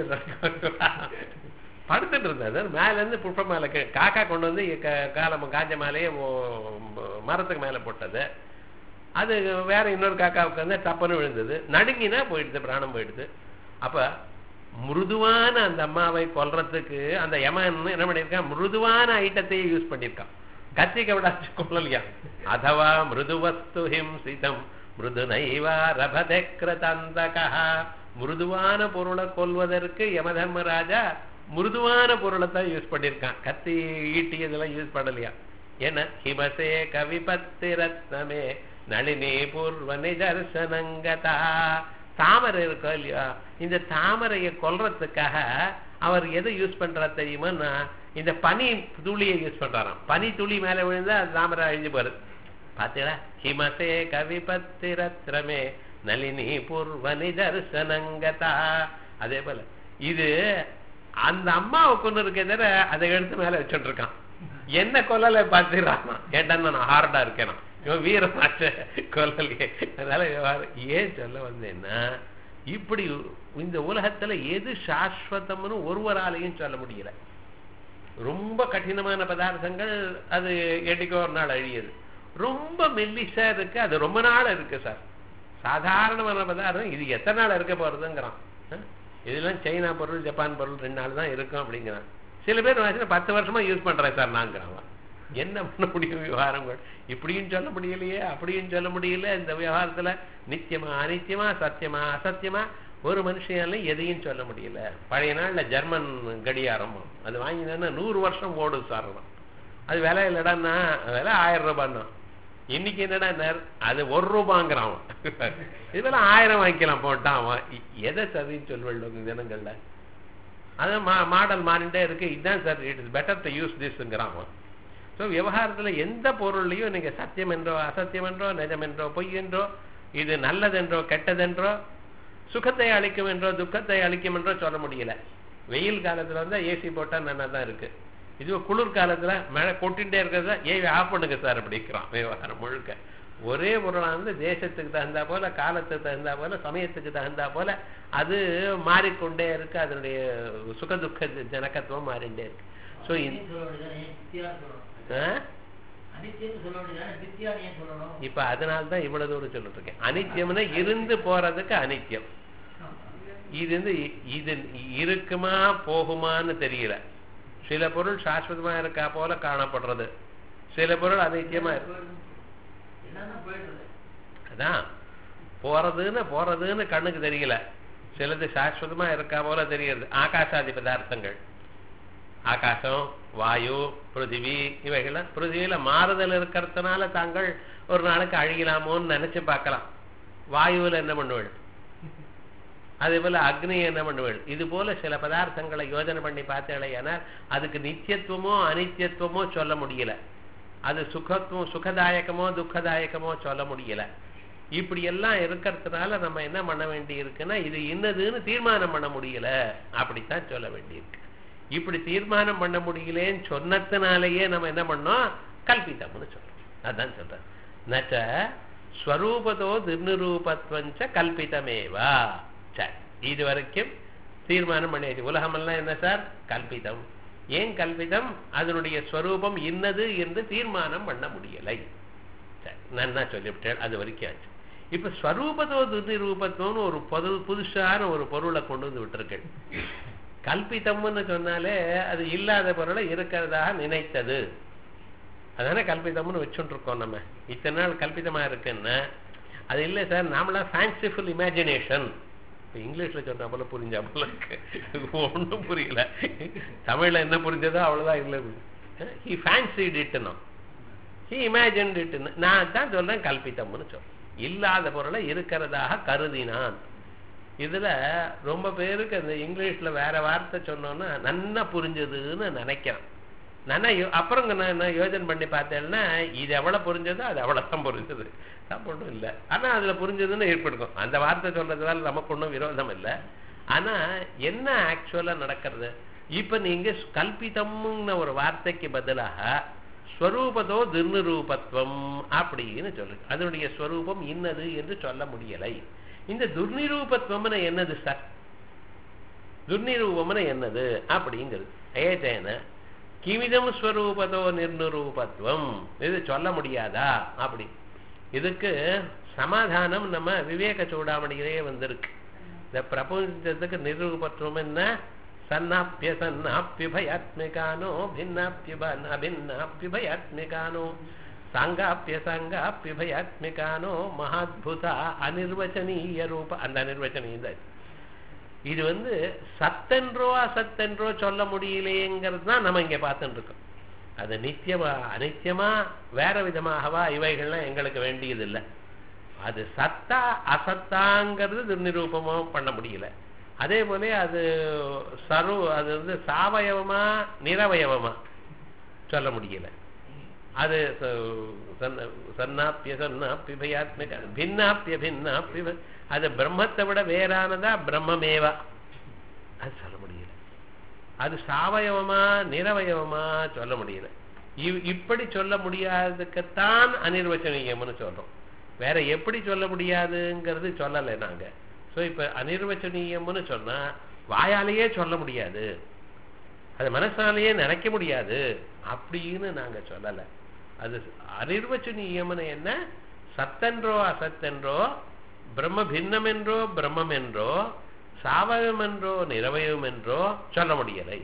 படுத்துட்டு இருந்தார் மேல இருந்து புஷ்ப மாலை காக்கா கொண்டு வந்து காலம் காஞ்ச மாலையே மரத்துக்கு மேல போட்டது அது வேற இன்னொரு காக்காவுக்கு வந்து டப்புன்னு விழுந்தது நடுங்கினா போயிடுது பிராணம் போயிடுது அப்ப மிருதுவான அந்த அம்மாவை கொல்றதுக்கு அந்த யமன் என்ன பண்ணியிருக்கான் மிருதுவான ஐட்டத்தையே யூஸ் பண்ணியிருக்கான் கத்திக்க விடாச்சு கொள்ளலையா அதவா மிருதுவஸ்து ஹிம்சிதம் மிருது நைவா ரபதெக்ரதந்தகா மிருதுவான பொருளை கொல்வதற்கு யமதர்மராஜா மிருதுவான பொருளை தான் யூஸ் பண்ணியிருக்கான் கத்தி ஈட்டி இதெல்லாம் யூஸ் பண்ணலையா என்ன ஹிமசே கவிபத்தி ரத்னமே நளினி பூர்வ நிதர்சனங்கதா தாமரை இருக்கோ இல்லையா இந்த தாமரையை கொல்றதுக்காக அவர் எதை யூஸ் பண்றா தெரியுமா இந்த பனி துளியை யூஸ் பண்றாராம் பனி துளி மேல விழுந்தா அது தாமரை அழிஞ்சு போறது பாத்தீங்களா ஹிமசே கவிபத்தி ரத்னமே நளினி பூர்வ நிதர்சனங்கதா அதே போல இது அந்த அம்மாவுக்கு ஒண்ணு இருக்கே தவிர அதை எடுத்து மேல வச்சுட்டு இருக்கான் என்ன கொல்லலை பார்த்துறான் ஏன்டா நான் ஹார்டா இருக்கேனா இவன் வீரமாச்ச கொல்லலையே அதனால ஏன் சொல்ல வந்தேன்னா இப்படி இந்த உலகத்துல எது சாஸ்வதம்னு ஒருவராலையும் சொல்ல முடியல ரொம்ப கடினமான பதார்த்தங்கள் அது என்னைக்கோ ஒரு நாள் அழியுது ரொம்ப மெல்லிசா இருக்கு அது ரொம்ப நாள் இருக்கு சார் சாதாரணமான பதார்த்தம் இது எத்தனை நாள் இருக்க போறதுங்கிறான் இதெல்லாம் சைனா பொருள் ஜப்பான் பொருள் ரெண்டு நாள் தான் இருக்கும் அப்படிங்கிறான் சில பேர் வாசினா பத்து வருஷமா யூஸ் பண்றேன் சார் நாங்கிறான் என்ன பண்ண முடியும் விவகாரங்கள் இப்படியும் சொல்ல முடியலையே அப்படியும் சொல்ல முடியல இந்த விவகாரத்துல நித்தியமா அனித்தியமா சத்தியமா அசத்தியமா ஒரு மனுஷனால எதையும் சொல்ல முடியல பழைய நாள்ல ஜெர்மன் கடியாரம் அது வாங்கினா நூறு வருஷம் ஓடும் சார் அது விலை இல்லடான்னா விலை ஆயிரம் ரூபான்னா இன்னைக்கு என்னடா அது ஒரு ரூபாங்கிறான் இதெல்லாம் ஆயிரம் வாங்கிக்கலாம் போட்டான் அவன் எதை சதின்னு சொல்லுவேன் தினங்கள்ல அது மா மாடல் மாறிட்டே இருக்கு இதுதான் sir it is better to use திஸ்ங்கிறான் அவன் ஸோ விவகாரத்துல எந்த பொருள்லையும் நீங்க சத்தியம் என்றோ அசத்தியம் என்றோ நிஜம் என்றோ பொய் என்றோ இது நல்லதென்றோ கெட்டதென்றோ சுகத்தை அளிக்கும் என்றோ துக்கத்தை அளிக்கும் என்றோ சொல்ல முடியல வெயில் காலத்துல வந்து ஏசி போட்டா நல்லா தான் இருக்கு இது குளிர் காலத்துல மழை கொட்டிகிட்டே இருக்கிறத ஏன் ஆஃப் பண்ணுங்க சார் அப்படிங்கிறான் விவகாரம் முழுக்க ஒரே பொருளா வந்து தேசத்துக்கு தகுந்தா போல காலத்துக்கு தகுந்தா போல சமயத்துக்கு தகுந்தா போல அது மாறிக்கொண்டே இருக்கு அதனுடைய சுக துக்க ஜனக்கத்துவம் மாறிண்டே இருக்கு ஸோ அனித்தியம் சொல்ல வேண்டியதுதானே, ஏன் மித்தியான்னு சொல்லணும்? அனித்தியம்னு சொல்ல வேண்டியதுதானே, மித்தியான்னு ஏன் சொல்லணும்? இப்ப அதனால தான் இவ்வளவு தூரம் சொல்லிட்டு இருக்கேன் அனித்தியம்னா இருந்து போறதுக்கு அனித்தியம் இது வந்து இ- இது இருக்குமா போகுமான்னு தெரியல சில பொருள் சாஸ்வதமா இருக்கா போல காணப்படுறது சில பொருள் அனித்தியமா இருக்கு என்னன்னா போயிடுறது. அதான் போறதுன்னு போறதுன்னு கண்ணுக்கு தெரியல சிலது சாஸ்வதமா இருக்கா போல தெரியுது ஆகாசாதி பதார்த்தங்கள் ஆகாசம் வாயு பிருத்திவி இவைகள்லாம் பிருத்திவியில மாறுதல் இருக்கிறதுனால தாங்கள் ஒரு நாளைக்கு அழியலாமோன்னு நினைச்சு பார்க்கலாம் வாயுவில் என்ன பண்ணுவள் அதே போல அக்னி என்ன பண்ணுவள் இது போல சில பதார்த்தங்களை யோஜனை பண்ணி பார்த்தேனால் அதுக்கு நித்தியத்துவமோ அனித்தியத்துவமோ சொல்ல முடியல அது சுகத்துவம் சுகதாயகமோ துக்கதாயகமோ சொல்ல முடியல இப்படி எல்லாம் இருக்கிறதுனால நம்ம என்ன பண்ண வேண்டி இருக்குன்னா இது இன்னதுன்னு தீர்மானம் பண்ண முடியல அப்படித்தான் சொல்ல வேண்டியிருக்கு இப்படி தீர்மானம் பண்ண முடியலேன்னு சொன்னதுனாலேயே நம்ம என்ன பண்ணோம் கல்பித்தம்னு சொல்றோம் அதான் சொல்றேன் நச்ச ஸ்வரூபதோ திருநிரூபத்வஞ்ச கல்பிதமேவா சரி இது வரைக்கும் தீர்மானம் பண்ணியாச்சு உலகமெல்லாம் என்ன சார் கல்பிதம் ஏன் கல்பிதம் அதனுடைய ஸ்வரூபம் இன்னது என்று தீர்மானம் பண்ண முடியலை சரி நன்னா சொல்லிவிட்டேன் அது வரைக்கும் ஆச்சு இப்ப ஸ்வரூபத்தோ துர்நிரூபத்துவம்னு ஒரு பொது புதுசான ஒரு பொருளை கொண்டு வந்து விட்டுருக்கேன் கல்பிதம்னு சொன்னாலே அது இல்லாத பொருளை இருக்கிறதாக நினைத்தது அதானே கல்பிதம்னு வச்சுட்டு இருக்கோம் நம்ம இத்தனை நாள் கல்பிதமா இருக்குன்னா அது இல்லை சார் நாமளா ஃபேன்சிஃபுல் இமேஜினேஷன் இங்கிலீஷ்ல சொன்ன போல புரிஞ்சா போல இருக்கு ஒன்றும் புரியல தமிழ்ல என்ன புரிஞ்சதோ அவ்வளவுதான் இல்லை ஹி ஃபேன்சிட் இட்டுனோ ஹி இமேஜின்ட் இட்டுன்னு நான் தான் சொல்றேன் கல்பித்தம்னு சொல்றேன் இல்லாத பொருளை இருக்கிறதாக கருதினான் இதுல ரொம்ப பேருக்கு அந்த இங்கிலீஷ்ல வேற வார்த்தை சொன்னோன்னா நன்னா புரிஞ்சதுன்னு நினைக்கிறேன் நான் அப்புறம் நான் என்ன யோஜனை பண்ணி பார்த்தேன்னா இது எவ்வளவு புரிஞ்சதோ அது அவ்வளவுதான் புரிஞ்சது தப்பு ஒன்றும் இல்லை ஆனா அதுல புரிஞ்சதுன்னு ஏற்படுக்கும் அந்த வார்த்தை சொல்றதுனால நமக்கு ஒன்றும் விரோதம் இல்லை ஆனா என்ன ஆக்சுவலா நடக்கிறது இப்ப நீங்க கல்பிதம்னு ஒரு வார்த்தைக்கு பதிலாக ஸ்வரூபதோ துர்நிரூபத்துவம் அப்படின்னு சொல்லு அதனுடைய ஸ்வரூபம் இன்னது என்று சொல்ல முடியலை இந்த துர்நிரூபத்துவம்னு என்னது சார் துர்நிரூபம்னு என்னது அப்படிங்கிறது ஏதேன கிமிதம் ஸ்வரூபதோ நிர்நிரூபத்துவம் இது சொல்ல முடியாதா அப்படி இதுக்கு சமாதானம் நம்ம விவேக சூடாமணியிலே வந்திருக்கு இந்த பிரபஞ்சத்துக்கு நிரூபத்துவம் என்ன சன்னாப்பிய சன்னாப்பியபயாத்மிகானோ பின்னாப்பியபன் அபின்னாப்பியபயாத்மிகானோ சாங்காப்பிய சாங்காப்பியபயாத்மிகானோ மகாத்புதா அனிர்வச்சனீய ரூப அந்த அனிர்வச்சனீயம் தான் இது. இது வந்து சத்தென்றோ அசத்தென்றோ சொல்ல முடியலையேங்கிறது தான் நம்ம இங்க பார்த்துட்டு இருக்கோம் அது நித்தியமா அனித்தியமா வேற விதமாகவா இவைகள்லாம் எங்களுக்கு வேண்டியதில்லை அது சத்தா அசத்தாங்கிறது துர்நிரூபமோ பண்ண முடியல அதே போல அது சரு அது வந்து சாவயவமா நிரவயவமா சொல்ல முடியல அது ச- சன்ன- சன்னாப்பிய சன்னாப்பிபயாத்மிக பின்னாப்பிய பின்னாப்பிய அது பிரம்மத்தை விட வேறானதா பிரம்மமேவா அது சொல்ல முடியல அது சாவயவமா நிரவயவமா சொல்ல முடியல இவ்- இப்படி சொல்ல முடியாததுக்குத்தான் அனிர்வச்சனீயம்னு சொல்றோம் வேற எப்படி சொல்ல முடியாதுங்கிறது சொல்லலை நாங்க சோ இப்ப அனிர்வச்சனீயம்னு சொன்னா வாயாலேயே சொல்ல முடியாது அது மனசாலேயே நினைக்க முடியாது அப்படின்னு நாங்க சொல்லல அது அனிர்வச்சனீயம்னு என்ன சத்தென்றோ அசத்தென்றோ பிரம்ம பின்னம் என்றோ பிரம்மம் என்றோ சாவயம் என்றோ நிரவயம் என்றோ சொல்ல முடியலை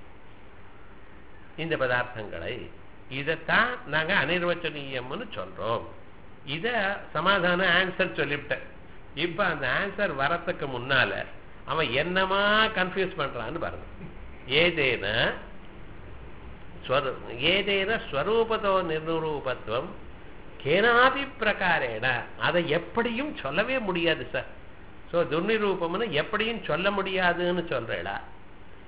இந்த பதார்த்தங்களை இதைத்தான் நாங்க அனிர்வச்சனீயம்னு சொல்றோம் இத சமாதான ஆன்சர் சொல்லிவிட்டேன் இப்ப அந்த ஆன்சர் வரத்துக்கு முன்னால அவன் என்னமா கன்ஃபியூஸ் பண்றான்னு பாருங்க ஏதேன ஸ்வரு- ஏதேன ஸ்வரூபத்தோ நிர்நிரூபத்துவம் கேனாபி பிரகாரேன அதை எப்படியும் சொல்லவே முடியாது சார் ஸோ துர்நிரூபம்னு எப்படியும் சொல்ல முடியாதுன்னு சொல்றேடா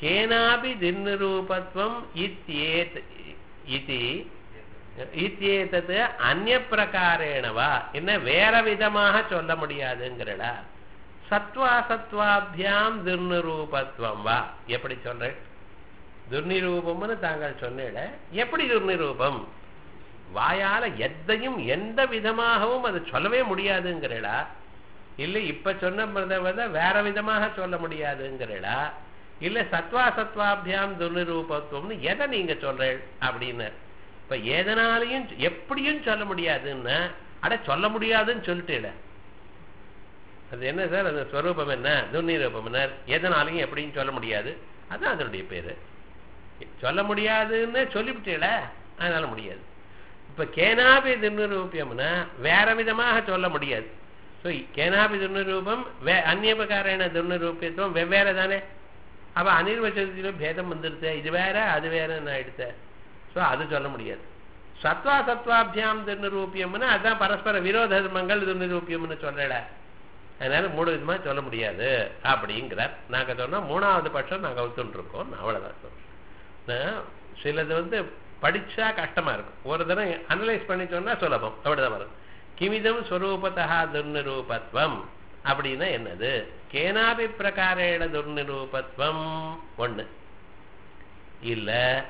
கேனாபி தின்னிரூபத்துவம் இத்யேத் இதி இத்தியேத்தது அந்நிய பிரகாரேணவா என்ன வேற விதமாக சொல்ல முடியாதுங்கிறடா சத்வா சத்வாபியாம் துர்நிரூபத்துவம் வா எப்படி சொல்றேன் துர்நிரூபம்னு தாங்கள் சொன்னேட எப்படி துர்நிரூபம் வாயால எதையும் எந்த விதமாகவும் அது சொல்லவே முடியாதுங்கிறடா இல்ல இப்ப சொன்ன வித வேற விதமாக சொல்ல முடியாதுங்கிறடா இல்ல சத்வா சத்வாபியாம் துர்நிரூபத்துவம்னு எதை நீங்க சொல்றேன் அப்படின்னு இப்ப எதனாலையும் எப்படியும் சொல்ல முடியாதுன்னு அட சொல்ல முடியாதுன்னு சொல்லிட்டேட அது என்ன சார் அந்த ஸ்வரூபம் என்ன துர்நிரூபம் என்ன எதனாலையும் எப்படியும் சொல்ல முடியாது அதான் அதனுடைய பேரு சொல்ல முடியாதுன்னு சொல்லிவிட்டேல அதனால முடியாது இப்ப கேனாபி துர்நிரூபியம்னா வேற விதமாக சொல்ல முடியாது ஸோ கேனாபி துர்நிரூபம் வே அந்நியபகாரான துர்நிரூபியத்துவம் வெவ்வேறு தானே அப்ப அனிர்வச்சத்திலும் பேதம் வந்துடுது இது வேற அது வேறன்னு ஆயிடுத்த ஸோ அது சொல்ல முடியாது சத்வா சத்வாபியாம் துர்நிரூபியம்னு அதான் பரஸ்பர விரோத தர்மங்கள் துர்நிரூபியம்னு சொல்றட அதனால மூணு விதமா சொல்ல முடியாது அப்படிங்கிறார் நாங்க சொன்னா மூணாவது பட்சம் நாங்க ஒத்துருக்கோம் அவ்வளவுதான் சொல்றேன் சிலது வந்து படிச்சா கஷ்டமா இருக்கும் ஒரு தடவை அனலைஸ் பண்ணி சொன்னா சுலபம் அப்படிதான் வரும் கிமிதம் ஸ்வரூபத்தா துர்நிரூபத்வம் அப்படின்னா என்னது கேனாபி பிரகாரேண துர்நிரூபத்வம் ஒண்ணு இல்ல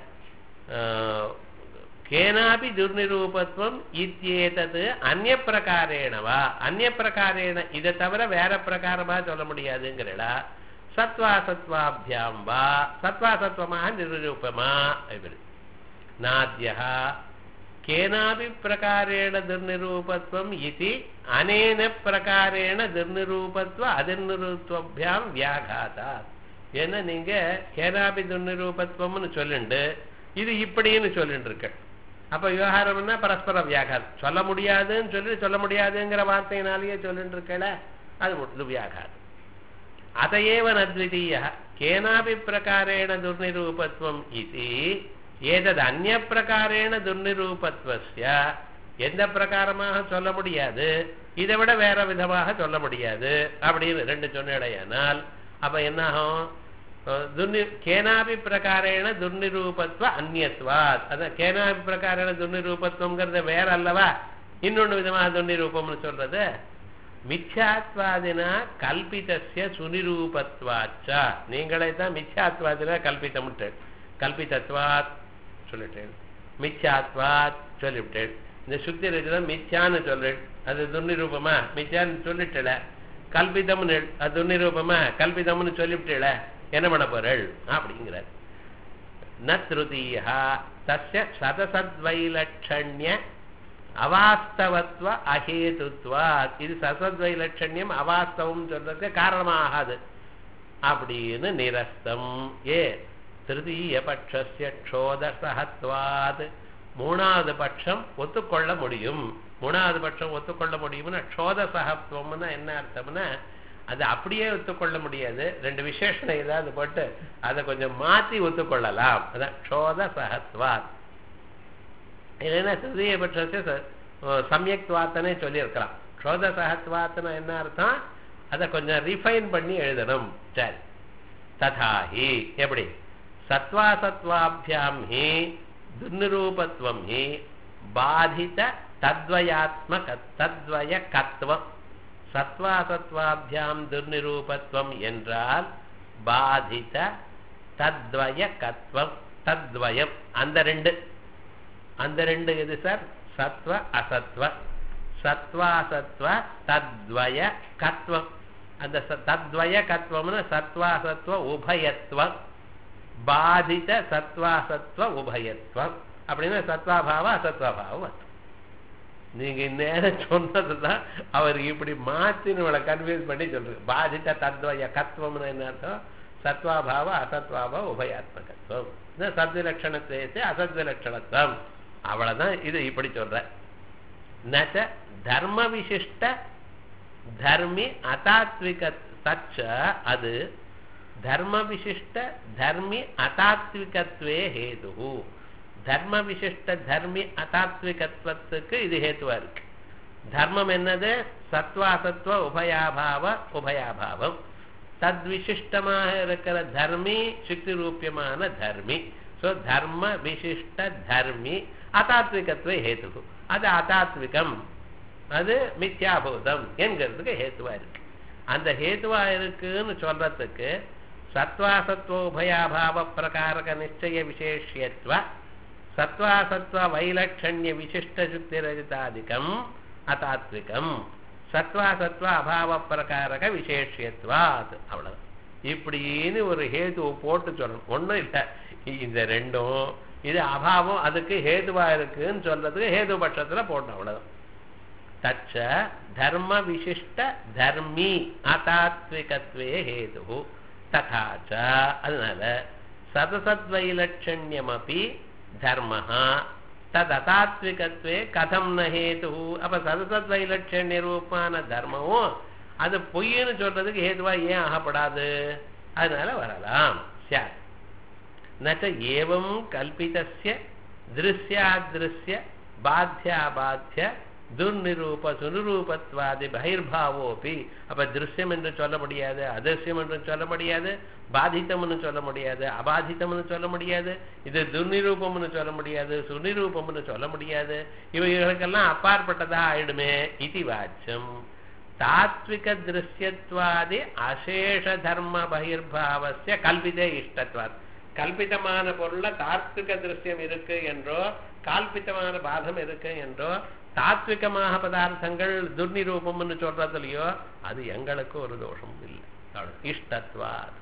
கேனாபி துர்நிரூபத்வம் இத்தியேதது அந்நிய பிரகாரேணவா அந்நிய பிரகாரேண இதை தவிர வேற பிரகாரமா சொல்ல முடியாதுங்கிறடா சத்வா சத்வாபியாம் வா சத்வா சத்வமாக நிரூபமா இப்படி நாத்தியா கேனாபி பிரகாரேண துர்நிரூபத்வம் இது அனேன பிரகாரேண துர்நிரூபத்வ அதிர்நிரூபத்வபியாம் வியாகாதா ஏன்னா நீங்க கேனாபி துர்நிரூபத்வம்னு சொல்லிண்டு இது இப்படின்னு சொல்லிட்டு இருக்க அப்ப விவகாரம்னா பரஸ்பர வியாகாரம் சொல்ல முடியாதுன்னு சொல்லி சொல்ல முடியாதுங்கிற வார்த்தையினாலேயே சொல்லிட்டு இருக்கல அது இது வியாகாரம் அதையேவ நத்விதீய கேனாபி பிரகாரேண துர்நிரூபத்வம் இது ஏதது அந்நிய பிரகாரேண துர்நிரூபத்வஸ்ய எந்த பிரகாரமாக சொல்ல முடியாது இதை விட வேற விதமாக சொல்ல முடியாது அப்படின்னு ரெண்டு சொன்னடையானால் அப்ப என்ன ஆகும் துர்னி கேனாபி பிரகாரேண துர்நிரூபத்வ அந்நியத்வாத் அதான் கேனாபி பிரகாரேண துர்நிரூபத்துவங்கிறது வேற அல்லவா இன்னொன்னு விதமாக துர்நிரூபம்னு சொல்றது மித்யாத்வாதினா கல்பிதஸ்ய சுனிரூபத்வாச்சா நீங்களே தான் மித்யாத்வாதினா கல்பித்தம்ட்டு கல்பிதத்வாத் சொல்லிட்டேன் மித்யாத்வாத் சொல்லிவிட்டேன் இந்த சுத்தி இருக்குதான் மித்யான்னு சொல்றேன் அது துர்நிரூபமா மித்யான்னு சொல்லிட்டல கல்பிதம்னு அது துர்நிரூபமா கல்பிதம்னு சொல்லிவிட்டல என்ன பண்ண போறள் அப்படிங்கிறார் ந திருதீயா தஸ்ய சதசத்வைலட்சண்ய அவாஸ்தவத்வ அஹேதுத்வா இது சசத்வைலட்சண்யம் அவாஸ்தவம் சொல்றதுக்கு காரணமாகாது அப்படின்னு நிரஸ்தம் ஏ திருதீய பட்சஸ்ய க்ஷோதசகத்வாத் மூணாவது பட்சம் ஒத்துக்கொள்ள முடியும் மூணாவது பட்சம் ஒத்துக்கொள்ள முடியும்னா க்ஷோதசகத்துவம்னா என்ன அர்த்தம்னா அது அப்படியே ஒத்துக்கொள்ள முடியாது ரெண்டு விசேஷனை ஏதாவது போட்டு அதை கொஞ்சம் மாத்தி ஒத்துக்கொள்ளலாம் அதான் க்ஷோதசகத்வாத் இல்லைன்னா திருதீய பட்சத்தை சமயக்துவாத்தனே சொல்லியிருக்கலாம் க்ஷோதசகத்வாத்னா என்ன அர்த்தம் அதை கொஞ்சம் ரிஃபைன் பண்ணி எழுதணும் சரி ததாஹி எப்படி சத்வாசத்வாபியாம் ஹி துர்நிரூபத்வம் ஹி பாதித தத்வயாத்மக தத்வய கத்வம் சத்வாசத்வாபியாம் துர்நிரூபத்வம் என்றால் பாதித தத்வய கத்வம் தத்வயம் அந்த ரெண்டு அந்த ரெண்டு எது சார் சத்வ அசத்வ சத்வாசத்வ தத்வய கத்வம் அந்த தத்வய கத்வம்னு சத்வாசத்வ உபயத்வம் பாதித சத்வாசத்வ உபயத்வம் அப்படின்னா சத்வாபாவ அசத்வாபாவம் நீங்க நேரம் சொன்னதுதான் அவர் இப்படி மாத்தி நம்மளை கன்வியூஸ் பண்ணி சொல்றது பாதித்த தத்வய கத்வம்னு என்ன அர்த்தம் சத்வாபாவ அசத்வாபாவ உபயாத்மகத்துவம் சத்விலட்சணத்தை அசத்விலட்சணத்துவம் அவ்வளவுதான் இது இப்படி சொல்ற நச்ச தர்ம விசிஷ்ட தர்மி அதாத்விக தச்ச அது தர்ம விசிஷ்ட தர்மி அதாத்விகத்வே ஹேது தர்ம விசிஷ்ட தர்மி அதாத்விகத்துவத்துக்கு இது ஹேத்துவா இருக்கு தர்மம் என்னது சத்வாசத்வ உபயாபாவ உபயாபாவம் தத்விசிஷ்டமாக இருக்கிற தர்மி சுக்தி ரூபியமான தர்மி ஸோ தர்ம விசிஷ்ட தர்மி அதாத்விகத்துவ ஹேது அது அதாத்விகம் அது மித்யாபூதம் என்கிறதுக்கு ஹேத்துவா இருக்கு அந்த ஹேத்துவா இருக்குன்னு சொல்றதுக்கு சத்வாசத்வோபயாபாவ பிரகாரக நிச்சய விசேஷியத்வ சத்வாசத்வ வைலட்சண்ய விசிஷ்ட சுத்திரஜிதாதிகம் அதாத்விகம் சத்வாசத்வ அபாவ பிரகாரக விசேஷியத்வாத் அவ்வளவு இப்படின்னு ஒரு ஹேதுவை போட்டு சொல்லணும் ஒண்ணும் இல்லை இந்த ரெண்டும் இது அபாவம் அதுக்கு ஹேதுவா இருக்குன்னு சொல்றதுக்கு ஹேது பட்சத்துல போட்டோம் அவ்வளவுதான் தச்ச தர்ம விசிஷ்ட தர்மி அதாத்விகத்வே ஹேது ததாச்ச அதனால சதசத்வைலட்சண்யமபி தர்ம தததாத்விகத்வே கதம் ந ஹேது அப்ப சதசத்வைலட்சண்ய ரூபமான தர்மமும் அது பொய்ன்னு சொல்றதுக்கு ஹேதுவா ஏன் ஆகப்படாது அதனால வரலாம் சார் நச்ச ஏவம் கல்பிதஸ்ய திருஷ்யாதிருஷ்ய பாத்தியாபாத்திய துர்நிரூப சுனிரூபத்வாதி பகிர்பாவோபி அப்ப திருஷ்யம் என்று சொல்ல முடியாது அதிருஷ்யம் என்று சொல்ல முடியாது பாதித்தம்னு சொல்ல முடியாது அபாதித்தம்னு சொல்ல முடியாது இது துர்நிரூபம்னு சொல்ல முடியாது சுனிரூபம்னு சொல்ல முடியாது இவைகளுக்கெல்லாம் அப்பாற்பட்டதா ஆயிடுமே இது வாச்சம் தாத்விக திருஷ்யத்வாதி அசேஷ தர்ம பகிர்பாவசிய கல்பிதே இஷ்டத்வாத் கல்பிதமான பொருள்ல தாத்விக திருஷ்யம் இருக்கு என்றோ கால்பித்தமான பாதம் இருக்கு என்றோ தாத்விகமாக பதார்த்தங்கள் துர்நிரூபம்னு சொல்றதுலயோ அது எங்களுக்கு ஒரு தோஷம் இல்லை அவ்வளவு. இஷ்டத்வாத்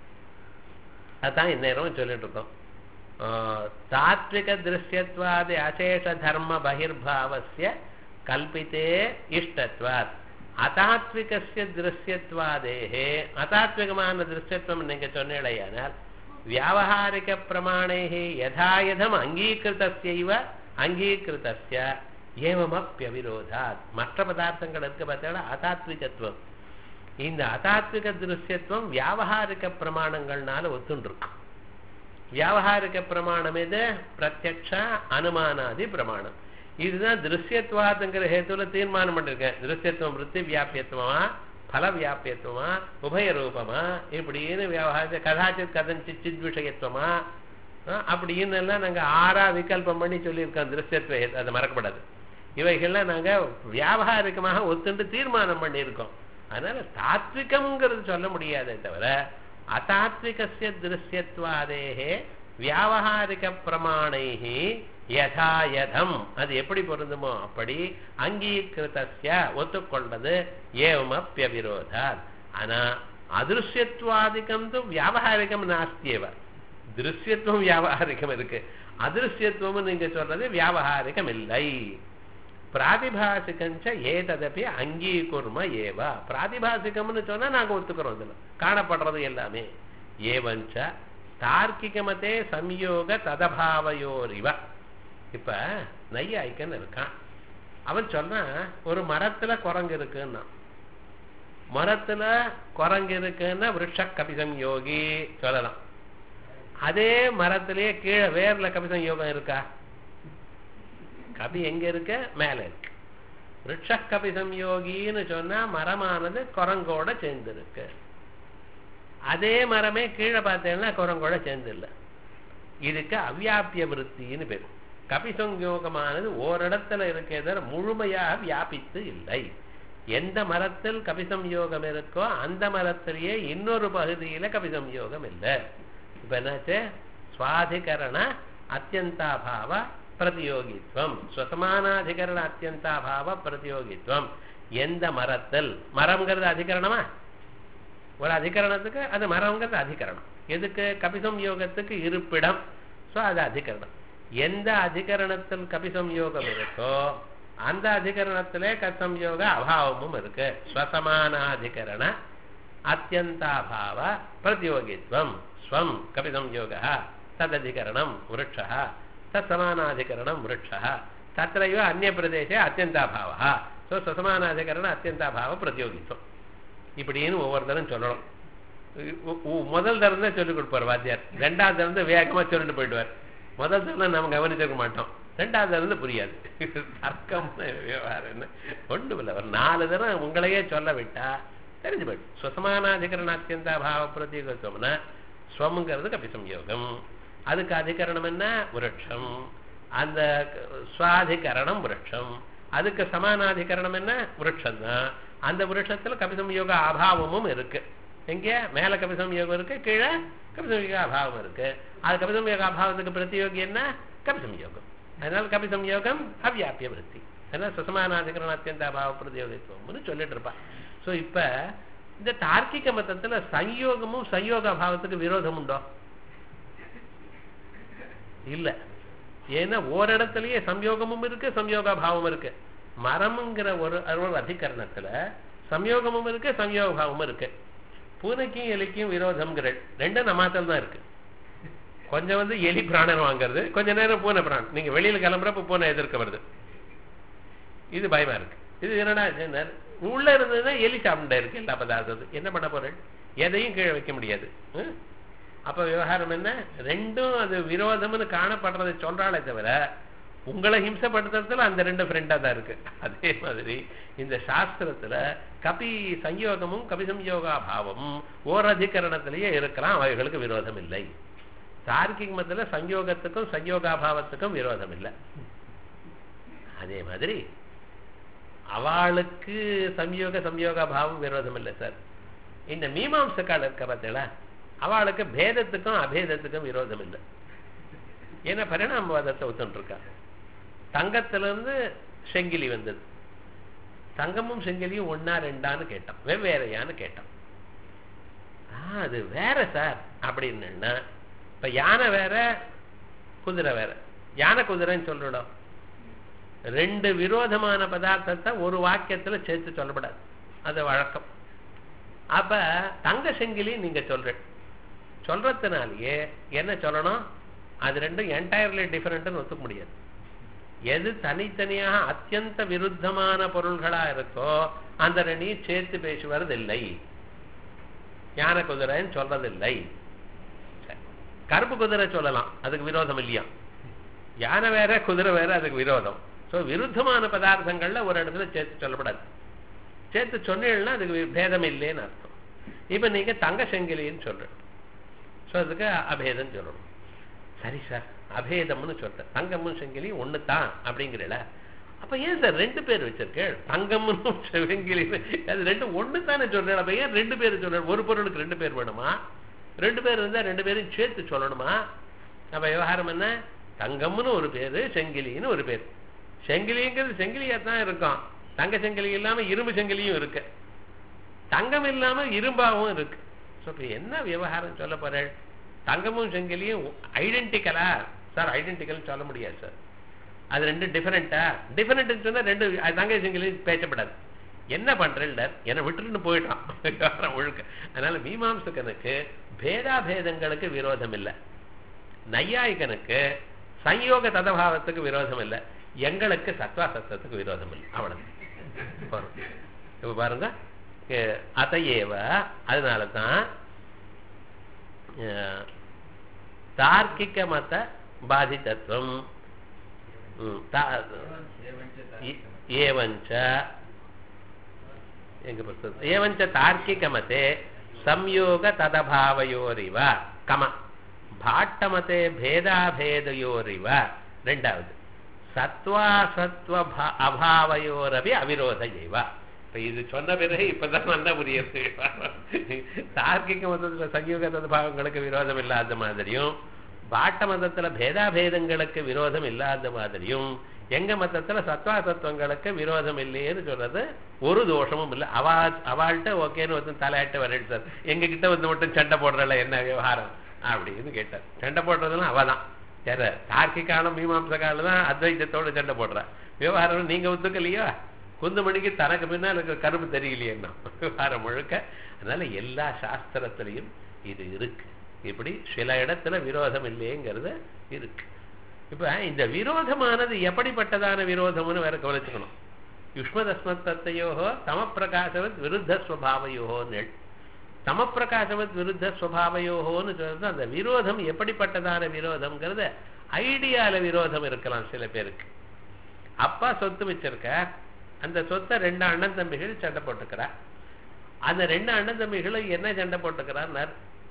அதான் இந்நேரம் சொல்லிட்டு இருக்கோம் ஆஹ், தாத்விக திருஷ்யத்வாதி அசேஷ தர்ம பகிர்பாவசிய கல்பித்தே இஷ்டத்வாத் அதாத்விகசிய திருஷ்யத்வாதேகே அதாத்விகமான திருஷ்யத்துவம் நீங்க சொன்னீழையானால் வியாவகாரிக பிரமாணைः யதாயதம் அங்கீகிருதஸ்யைவ அங்கீகிருதஸ்ய ஏவமப்பியவிரோதாத் மற்ற பதார்த்தங்கள் இருக்கு பார்த்தா அதாத்விகத்துவம் இந்த அதாத்விக திருஷ்யத்துவம் வியாவகாரிக பிரமாணங்கள்னால ஒத்துண்டிருக்கு வியாவகாரிக பிரமாணம் எது பிரத்யக்ஷ அனுமானாதி பிரமாணம் இதுதான் திருஷ்யத்வாதுங்கிற ஹேத்துல தீர்மானம் பண்ணிருக்கேன் திருஷ்யத்துவம் விருத்தி வியாபியத்துவமா பல வியாபியத்துவமா உபய ரூபமா இப்படின்னு வியாபார கதாச்சித் கதஞ்சித் சித் விஷயத்துவமா அஹ் அப்படின்னு எல்லாம் நாங்க ஆறா விகல்பம் பண்ணி சொல்லியிருக்கோம் திருஷ்யத்துவ ஹேத்து அது மறக்கப்படாது இவைகள்லாம் நாங்க வியாபாரிகமாக ஒத்துண்டு தீர்மானம் பண்ணியிருக்கோம் அதனால தாத்விகம்ங்கிறது சொல்ல முடியாதே தவிர அதாத்விகசிய திருஷ்யத்வாதேகே வியாவகாரிக பிரமாணைஹி யதாயதம் அது எப்படி பொருந்துமோ அப்படி அங்கீகிருதஸ்ய ஒத்துக்கொள்வது ஏவமப்பியவிரோதாத் ஆனா அதிருஷ்யத்வாதிகம் து வியாவகாரிகம் நாஸ்தியவ திருஷ்யத்துவம் வியாவகாரிகம் இருக்கு அதிருஷ்யத்துவம் நீங்க சொல்றது வியாவகாரிகம் இல்லை பிராதிபாசிகஞ்ச ஏததப்பி அங்கீகுர்ம ஏவ பிராதிபாசிகம்னு சொன்னா நாங்க ஒத்துக்கிறோம் இதுல காணப்படுறது எல்லாமே ஏவஞ்ச தார்க்கிகமத்தே சம்யோக ததபாவையோரிவ இப்ப நையாய்க்கன் இருக்கான் அவன் சொல்றான் ஒரு மரத்துல குரங்கு இருக்குன்னா மரத்துல குரங்கு இருக்குன்னா விருஷ கபிசம் யோகி சொல்லலாம் அதே மரத்திலேயே கீழே வேர்ல கபிசம் யோகம் இருக்கா கபி எங்க இருக்க மேல இருக்கு விருட்ச கபி சம்யோகின்னு சொன்னா மரமானது குரங்கோட சேர்ந்திருக்கு அதே மரமே கீழே பார்த்தேன்னா குரங்கோட சேர்ந்து இல்லை இதுக்கு அவ்யாபிய விருத்தின்னு பேர் கபிசம்யோகமானது ஓரிடத்துல இருக்கிறத முழுமையாக வியாபித்து இல்லை எந்த மரத்தில் கபிசம்யோகம் இருக்கோ அந்த மரத்திலேயே இன்னொரு பகுதியில கபிசம்யோகம் இல்லை இப்ப என்னாச்சு சுவாதிகரண அத்தியந்தாபாவ பிரதியோகித்வம் சுவசமானாதிகரண அத்தியந்தாபாவ பிரதியோகித்வம் எந்த மரத்தில் மரம்ங்கிறது அதிகரணமா ஒரு அதிகரணத்துக்கு அது மரம்ங்கிறது அதிகரணம் எதுக்கு கபிசம் யோகத்துக்கு இருப்பிடம் சோ அது அதிகரணம் எந்த அதிகரணத்தில் கபிசம் யோகம் இருக்கோ அந்த அதிகரணத்திலே கசம் யோக அபாவமும் இருக்கு ஸ்வசமானாதிகரண அத்தியந்தாபாவ பிரதியோகித்வம் ஸ்வம் கபிதம் யோக தததிகரணம் விருட்சः தத்சமானாதிகரணம் விருட்சः தत्रैव अन्यप्रदेशे अत्यन्ताभावः ஸோ சுசமானாதிகரண அத்தியந்தாபாவ பிரதியோகித்வம் இப்படின்னு ஒவ்வொருத்தரும் சொல்லணும் உ- உ- முதல் தரம் தான் சொல்லிக் கொடுப்பார் வாத்தியார் ரெண்டாவது தரம் தான் வேகமா சொல்லிட்டு போயிடுவார் முதல் தரம் நம்ம கவனிச்சிருக்க மாட்டோம் ரெண்டாவது தரம் தான் புரியாது தர்க்கம் விவகாரம் என்ன ஒன்றும் இல்லை ஒரு நாலு தரம் உங்களையே சொல்ல விட்டா தெரிஞ்சு போயிடும் சுசமானாதிகரண அத்தியந்த அபாவ பிரத்யேகத்துவம்னா ஸ்வம்ங்கிறது கபி சம்யோகம் அதுக்கு அதிகரணம் என்ன விருட்சம் அந்த சுவாதிகரணம் விருட்சம் அதுக்கு சமானாதிகரணம் என்ன விருட்சம் தான் அந்த விருட்சத்துல கபிசம்யோக அபாவமும் இருக்கு எங்க மேல கபிசம்யோகம் இருக்கு கீழே கபிசம்யோக அபாவம் இருக்கு அது கபிசம்யோக அபாவத்துக்கு பிரதியோகி என்ன கபிசம்யோகம் அதனால கபிசம்யோகம் அவ்யாபிய விருத்தி அதனால சுசமானாதிகரண அத்தியந்த அபாவ பிரதியோகித்துவம்னு சொல்லிட்டு இருப்பா சோ இப்ப இந்த தார்க்கிக மதத்துல சம்யோகமும் சம்யோக அபாவத்துக்கு விரோதம் உண்டோ இல்ல ஏன்னா ஓரிடத்துலயே சம்யோகமும் இருக்கு சம்யோகாபாவமும் இருக்கு மரம்ங்கிற ஒரு ஒரு அதிகரணத்துல சம்யோகமும் இருக்கு சம்யோகபாவமும் இருக்கு பூனைக்கும் எலிக்கும் விரோதம்ங்கிற ரெண்டும் நம்மாத்தல் தான் இருக்கு கொஞ்சம் வந்து எலி பிராணன் வாங்குறது கொஞ்ச நேரம் பூனை பிராணம் நீங்க வெளியில கிளம்புறப்ப பூனை எதிர்க்க வருது இது பயமா இருக்கு இது என்னடா என்ன உள்ள இருந்ததுன்னா எலி சாப்பிட்டே இருக்கு எல்லா பதார்த்தம் என்ன பண்ண போறேன் எதையும் கீழே வைக்க முடியாது ம்? அப்ப விவகாரம் என்ன ரெண்டும் அது விரோதம்னு காணப்படுறதை சொல்றாளே தவிர உங்களை ஹிம்சப்படுத்துறதுல அந்த ரெண்டு ஃப்ரெண்டா தான் இருக்கு அதே மாதிரி இந்த சாஸ்திரத்துல கபி சம்யோகமும் கபி சம்யோகாபாவமும் ஓர் அதிகரணத்திலேயே இருக்கலாம் அவைகளுக்கு விரோதம் இல்லை தார்க்கிக மதத்துல சம்யோகத்துக்கும் சம்யோகாபாவத்துக்கும் விரோதம் இல்லை அதே மாதிரி அவளுக்கு சம்யோக சம்யோக பாவம் விரோதம் இல்லை சார் இந்த மீமாம்சக்கால் இருக்க பார்த்தீங்களா அவளுக்கு பேதத்துக்கும் அபேதத்துக்கும் விரோதம் இல்லை ஏன்னா பரிணாமவாதத்தை ஒத்துட்டு இருக்கா தங்கத்துல இருந்து செங்கிலி வந்தது தங்கமும் செங்கிலியும் ஒன்னா ரெண்டான்னு கேட்டான் வெவ்வேறையான்னு கேட்டான் ஆ, அது வேற சார் அப்படின்னா இப்ப யானை வேற குதிரை வேற யானை குதிரைன்னு சொல்லிடும் ரெண்டு விரோதமான பதார்த்தத்தை ஒரு வாக்கியத்துல சேர்த்து சொல்லப்படாது அது வழக்கம் அப்ப தங்க செங்கிலி நீங்க சொல்ற சொல்றதுனாலயே என்ன சொல்லணும் அது ரெண்டும் என்டையர்லி டிஃபரெண்ட்னு ஒத்துக்க முடியாது எது தனித்தனியாக அத்தியந்த விருத்தமான பொருள்களா இருக்கோ அந்த ரெண்டையும் சேர்த்து பேசுவதில்லை யானை குதிரைன்னு சொல்றதில்லை சரி. கருப்பு குதிரை சொல்லலாம் அதுக்கு விரோதம் இல்லையா யானை வேற குதிரை வேற அதுக்கு விரோதம் சோ விருத்தமான பதார்த்தங்கள்ல ஒரு இடத்துல சேர்த்து சொல்லப்படாது சேர்த்து சொன்னீங்கன்னா அதுக்கு வி- பேதம் இல்லைன்னு அர்த்தம் இப்ப நீங்க தங்க செங்கிலின்னு சொல்றேன் சோ அதுக்கு அபேதம் சொல்லணும் சரி சார் அபேதம்னு சொல்றேன் தங்கமும் செங்கிலியும் ஒண்ணு தான் அப்படிங்கிறல அப்ப ஏன் சார் ரெண்டு பேர் வச்சிருக்கேன் தங்கமும் செங்கிலி அது ரெண்டு ஒண்ணு தானே சொல்றேன் அப்ப ஏன் ரெண்டு பேர் சொல்றேன் ஒரு பொருளுக்கு ரெண்டு பேர் வேணுமா ரெண்டு பேர் இருந்தா ரெண்டு பேரும் சேர்த்து சொல்லணுமா அப்ப விவகாரம் என்ன தங்கம்னு ஒரு பேரு செங்கிலின்னு ஒரு பேர் செங்கிலிங்கிறது செங்கிலியா தான் இருக்கும் தங்க செங்கிலி இல்லாம இரும்பு செங்கிலியும் இருக்கு தங்கம் இல்லாம இரும்பாவும் இருக்கு So, இப்ப என்ன விவகாரம் சொல்ல போறேன் தங்கமும் செங்கிலியும் ஐடென்டிக்கலா சார் ஐடென்டிக்கல் சொல்ல முடியாது சார் அது ரெண்டு டிஃபரெண்டா டிஃபரெண்ட் சொன்னா ரெண்டு அது தங்க செங்கிலியும் பேசப்படாது என்ன பண்றேன் என்னை விட்டுட்டு போயிட்டான் விவகாரம் ஒழுக்க அதனால மீமாம்சகனுக்கு பேதாபேதங்களுக்கு விரோதம் இல்லை நையாயிகனுக்கு சம்யோக ததபாவத்துக்கு விரோதம் இல்லை எங்களுக்கு சத்வா சத்தத்துக்கு விரோதம் இல்லை அவ்வளவு பாருங்க. இப்ப பாருங்க அஹ் அதையேவ அதனால தான் அஹ், தார்க்கிக மத பாதிதத்துவம் ம், தா- ஏ- ஏவஞ்ச எங்க புஸ்தகம் ஏவஞ்ச தார்க்கிக மதே சம்யோக ததபாவயோரிவ கம பாட்டமதே பேதாபேதயோரிவ ரெண்டாவது சத்வாசத்வ பா- அபாவயோரபி அவிரோத ஏவ இப்ப இது சொன்ன பிறகு இப்பதான் நல்லா புரியுது தார்க்கிக மதத்துல சங்கயோக ததபாவங்களுக்கு விரோதம் இல்லாத மாதிரியும் பாட்ட மதத்துல பேதாபேதங்களுக்கு விரோதம் இல்லாத மாதிரியும் எங்க மதத்துல சத்வா தத்துவங்களுக்கு விரோதம் இல்லையேன்னு சொல்றது ஒரு தோஷமும் இல்லை அவா அவாள்கிட்ட ஓகேன்னு வந்து தலையாட்ட வரேன் சார் எங்க கிட்ட வந்து மட்டும் சண்டை போடுறல என்ன விவகாரம் அப்படின்னு கேட்டார் சண்டை போடுறதெல்லாம் அவதான் யார தார்க்கிகாலம் மீமாம்சகாலம் தான் அத்வைத்தத்தோட சண்டை போடுறா விவகாரம் நீங்க ஒத்துக்கலையா குந்துமணிக்கு தனக்கு பின்னால் இருக்கிற கரும்பு தெரியலையேன்னா விவகாரம் முழுக்க அதனால எல்லா சாஸ்திரத்திலையும் இது இருக்கு இப்படி சில இடத்துல விரோதம் இல்லையேங்கிறது இருக்கு இப்ப இந்த விரோதமானது எப்படிப்பட்டதான விரோதம்னு வேற கவனிச்சுக்கணும் யுஷ்மதஸ்மத் தத்தையோகோ தமப்பிரகாசவத் விருத்த ஸ்வபாவையோன்னு தமப்பிரகாசவத் விருத்த ஸ்வபாவையோகோன்னு சொல்றது அந்த விரோதம் எப்படிப்பட்டதான விரோதம்ங்கிறத ஐடியால விரோதம் இருக்கலாம் சில பேருக்கு அப்பா சொத்து வச்சிருக்க அந்த சொத்தை ரெண்டு அண்ணன் தம்பிகள் சண்டை போட்டுக்கிறா அந்த ரெண்டு அண்ணன் தம்பிகளும் என்ன சண்டை போட்டுக்கிறார்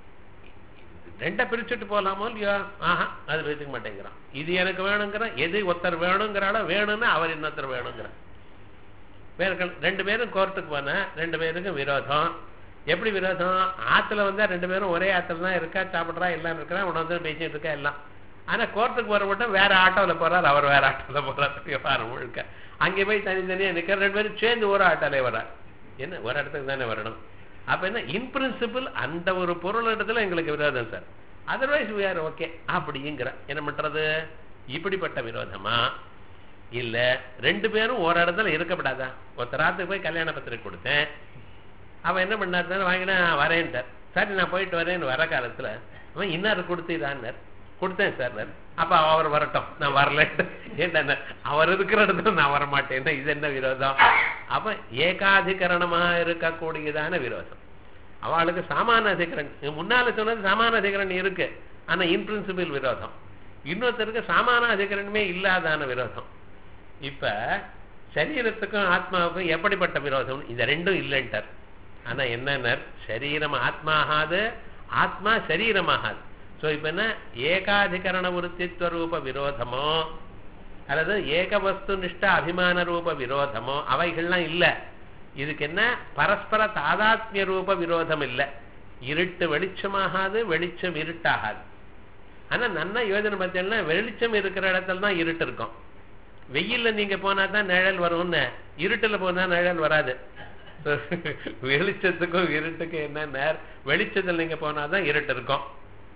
ரெண்டை பிரிச்சுட்டு போலாமோ இல்லையோ ஆஹா அது பிரிச்சுக்க மாட்டேங்கிறான் இது எனக்கு வேணுங்கிறான் எது ஒருத்தர் வேணுங்கிறாளோ வேணும்னா அவர் இன்னொருத்தர் வேணுங்கிறான் பேர்கள் ரெண்டு பேரும் கோர்ட்டுக்கு போன ரெண்டு பேருக்கும் விரோதம் எப்படி விரோதம் ஆத்துல வந்தா ரெண்டு பேரும் ஒரே ஆத்துல தான் இருக்கா சாப்பிட்றா எல்லாம் இருக்கிறா உணவு பேசிட்டு இருக்கா எல்லாம் ஆனா கோர்ட்டுக்கு போற மட்டும் வேற ஆட்டோல போறார் அவர் வேற ஆட்டோல போறார் விவகாரம் முழுக்க அங்கே போய் தனித்தனியா நிக்கிற ரெண்டு பேரும் சேர்ந்து ஒரு ஆட்டோலே வர்றார் என்ன ஒரு இடத்துக்கு தானே வரணும் அப்ப என்ன இன் பிரின்சிபிள் அந்த ஒரு பொருள் இடத்துல எங்களுக்கு விரோதம் சார் அதர்வைஸ் வேற ஓகே அப்படிங்கிற என்ன பண்றது இப்படிப்பட்ட விரோதமா இல்ல ரெண்டு பேரும் ஒரு இடத்துல இருக்கப்படாதா ஒருத்தராத்துக்கு போய் கல்யாண பத்திரிக்கை கொடுத்தேன் அவன் என்ன பண்ணாரு வாங்கினா வரேன்ட்டார் சரி நான் போயிட்டு வரேன்னு வர காலத்துல அவன் இன்னார் கொடுத்தீதான்னார் கொடுத்தேன் சார் அப்ப அவர் வரட்டும் நான் வரலன்ட்டு ஏன்டா அவர் இருக்கிற இடத்துல நான் வர மாட்டேன் இது என்ன விரோதம் அப்ப ஏகாதிகரணமா இருக்கக்கூடியதான விரோதம் அவளுக்கு சாமான அதிகரண் முன்னால சொன்னது சாமான அதிகரணம் இருக்கு ஆனா இன் பிரின்சிபிள் விரோதம் இன்னொருத்தருக்கு சாமான அதிகரணமே இல்லாதான விரோதம் இப்ப சரீரத்துக்கும் ஆத்மாவுக்கும் எப்படிப்பட்ட விரோதம் இந்த ரெண்டும் இல்லைன்ட்டார் ஆனா என்னன்னர் சரீரம் ஆத்மாகாது ஆத்மா சரீரமாகாது சோ இப்ப என்ன ஏகாதிகரண விருத்தித்வ ரூப விரோதமோ அல்லது ஏக வஸ்து நிஷ்ட அபிமான ரூப விரோதமோ அவைகள்லாம் இல்ல இதுக்கு என்ன பரஸ்பர தாதாத்மிய ரூப விரோதம் இல்ல இருட்டு வெளிச்சமாகாது வெளிச்சம் இருட்டாகாது ஆனா நன்னா யோஜனை பார்த்தீங்கன்னா வெளிச்சம் இருக்கிற இடத்துல தான் இருட்டு இருக்கும் வெயில்ல நீங்க போனா தான் நிழல் வரும்னு இருட்டுல போனா நிழல் வராது வெளிச்சத்துக்கும் இருட்டுக்கும் என்ன நேர் வெளிச்சத்துல நீங்க போனாதான் இருட்டு இருக்கும்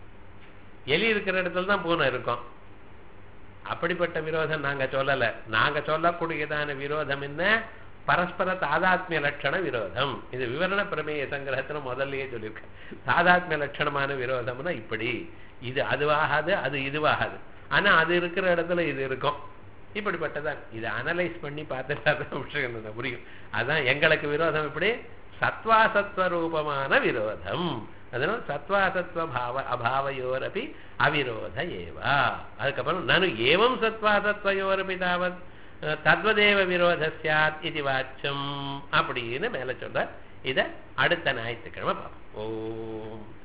எலி இருக்கிற இடத்துல தான் பூனை இருக்கும் அப்படிப்பட்ட விரோதம் நாங்க சொல்லல நாங்க சொல்லக்கூடியதான விரோதம் என்ன பரஸ்பர தாதாத்மிய லட்சண விரோதம் இது விவரண பிரமேய சங்கிரகத்துல முதல்லயே சொல்லியிருக்கேன் தாதாத்மிய லட்சணமான விரோதம்னா இப்படி இது அதுவாகாது அது இதுவாகாது ஆனா அது இருக்கிற இடத்துல இது இருக்கும் இப்படிப்பட்டதான் இதை அனலைஸ் பண்ணி பார்த்துட்டா தான் விஷயம் புரியும் அதான் எங்களுக்கு விரோதம் இப்படி சத்வாசத்வ ரூபமான விரோதம் அதனால சத்வாசத்வ பாவ அபாவையோரபி அவிரோத ஏவா அதுக்கப்புறம் நனு ஏவம் சத்வாசத்வயோரபி தாவத் தத்வதேவ விரோத சாத் இது வாச்சம் அப்படின்னு மேல சொல்ற இத அடுத்த ஞாயிற்றுக்கிழமை பார்ப்போம் ஓம்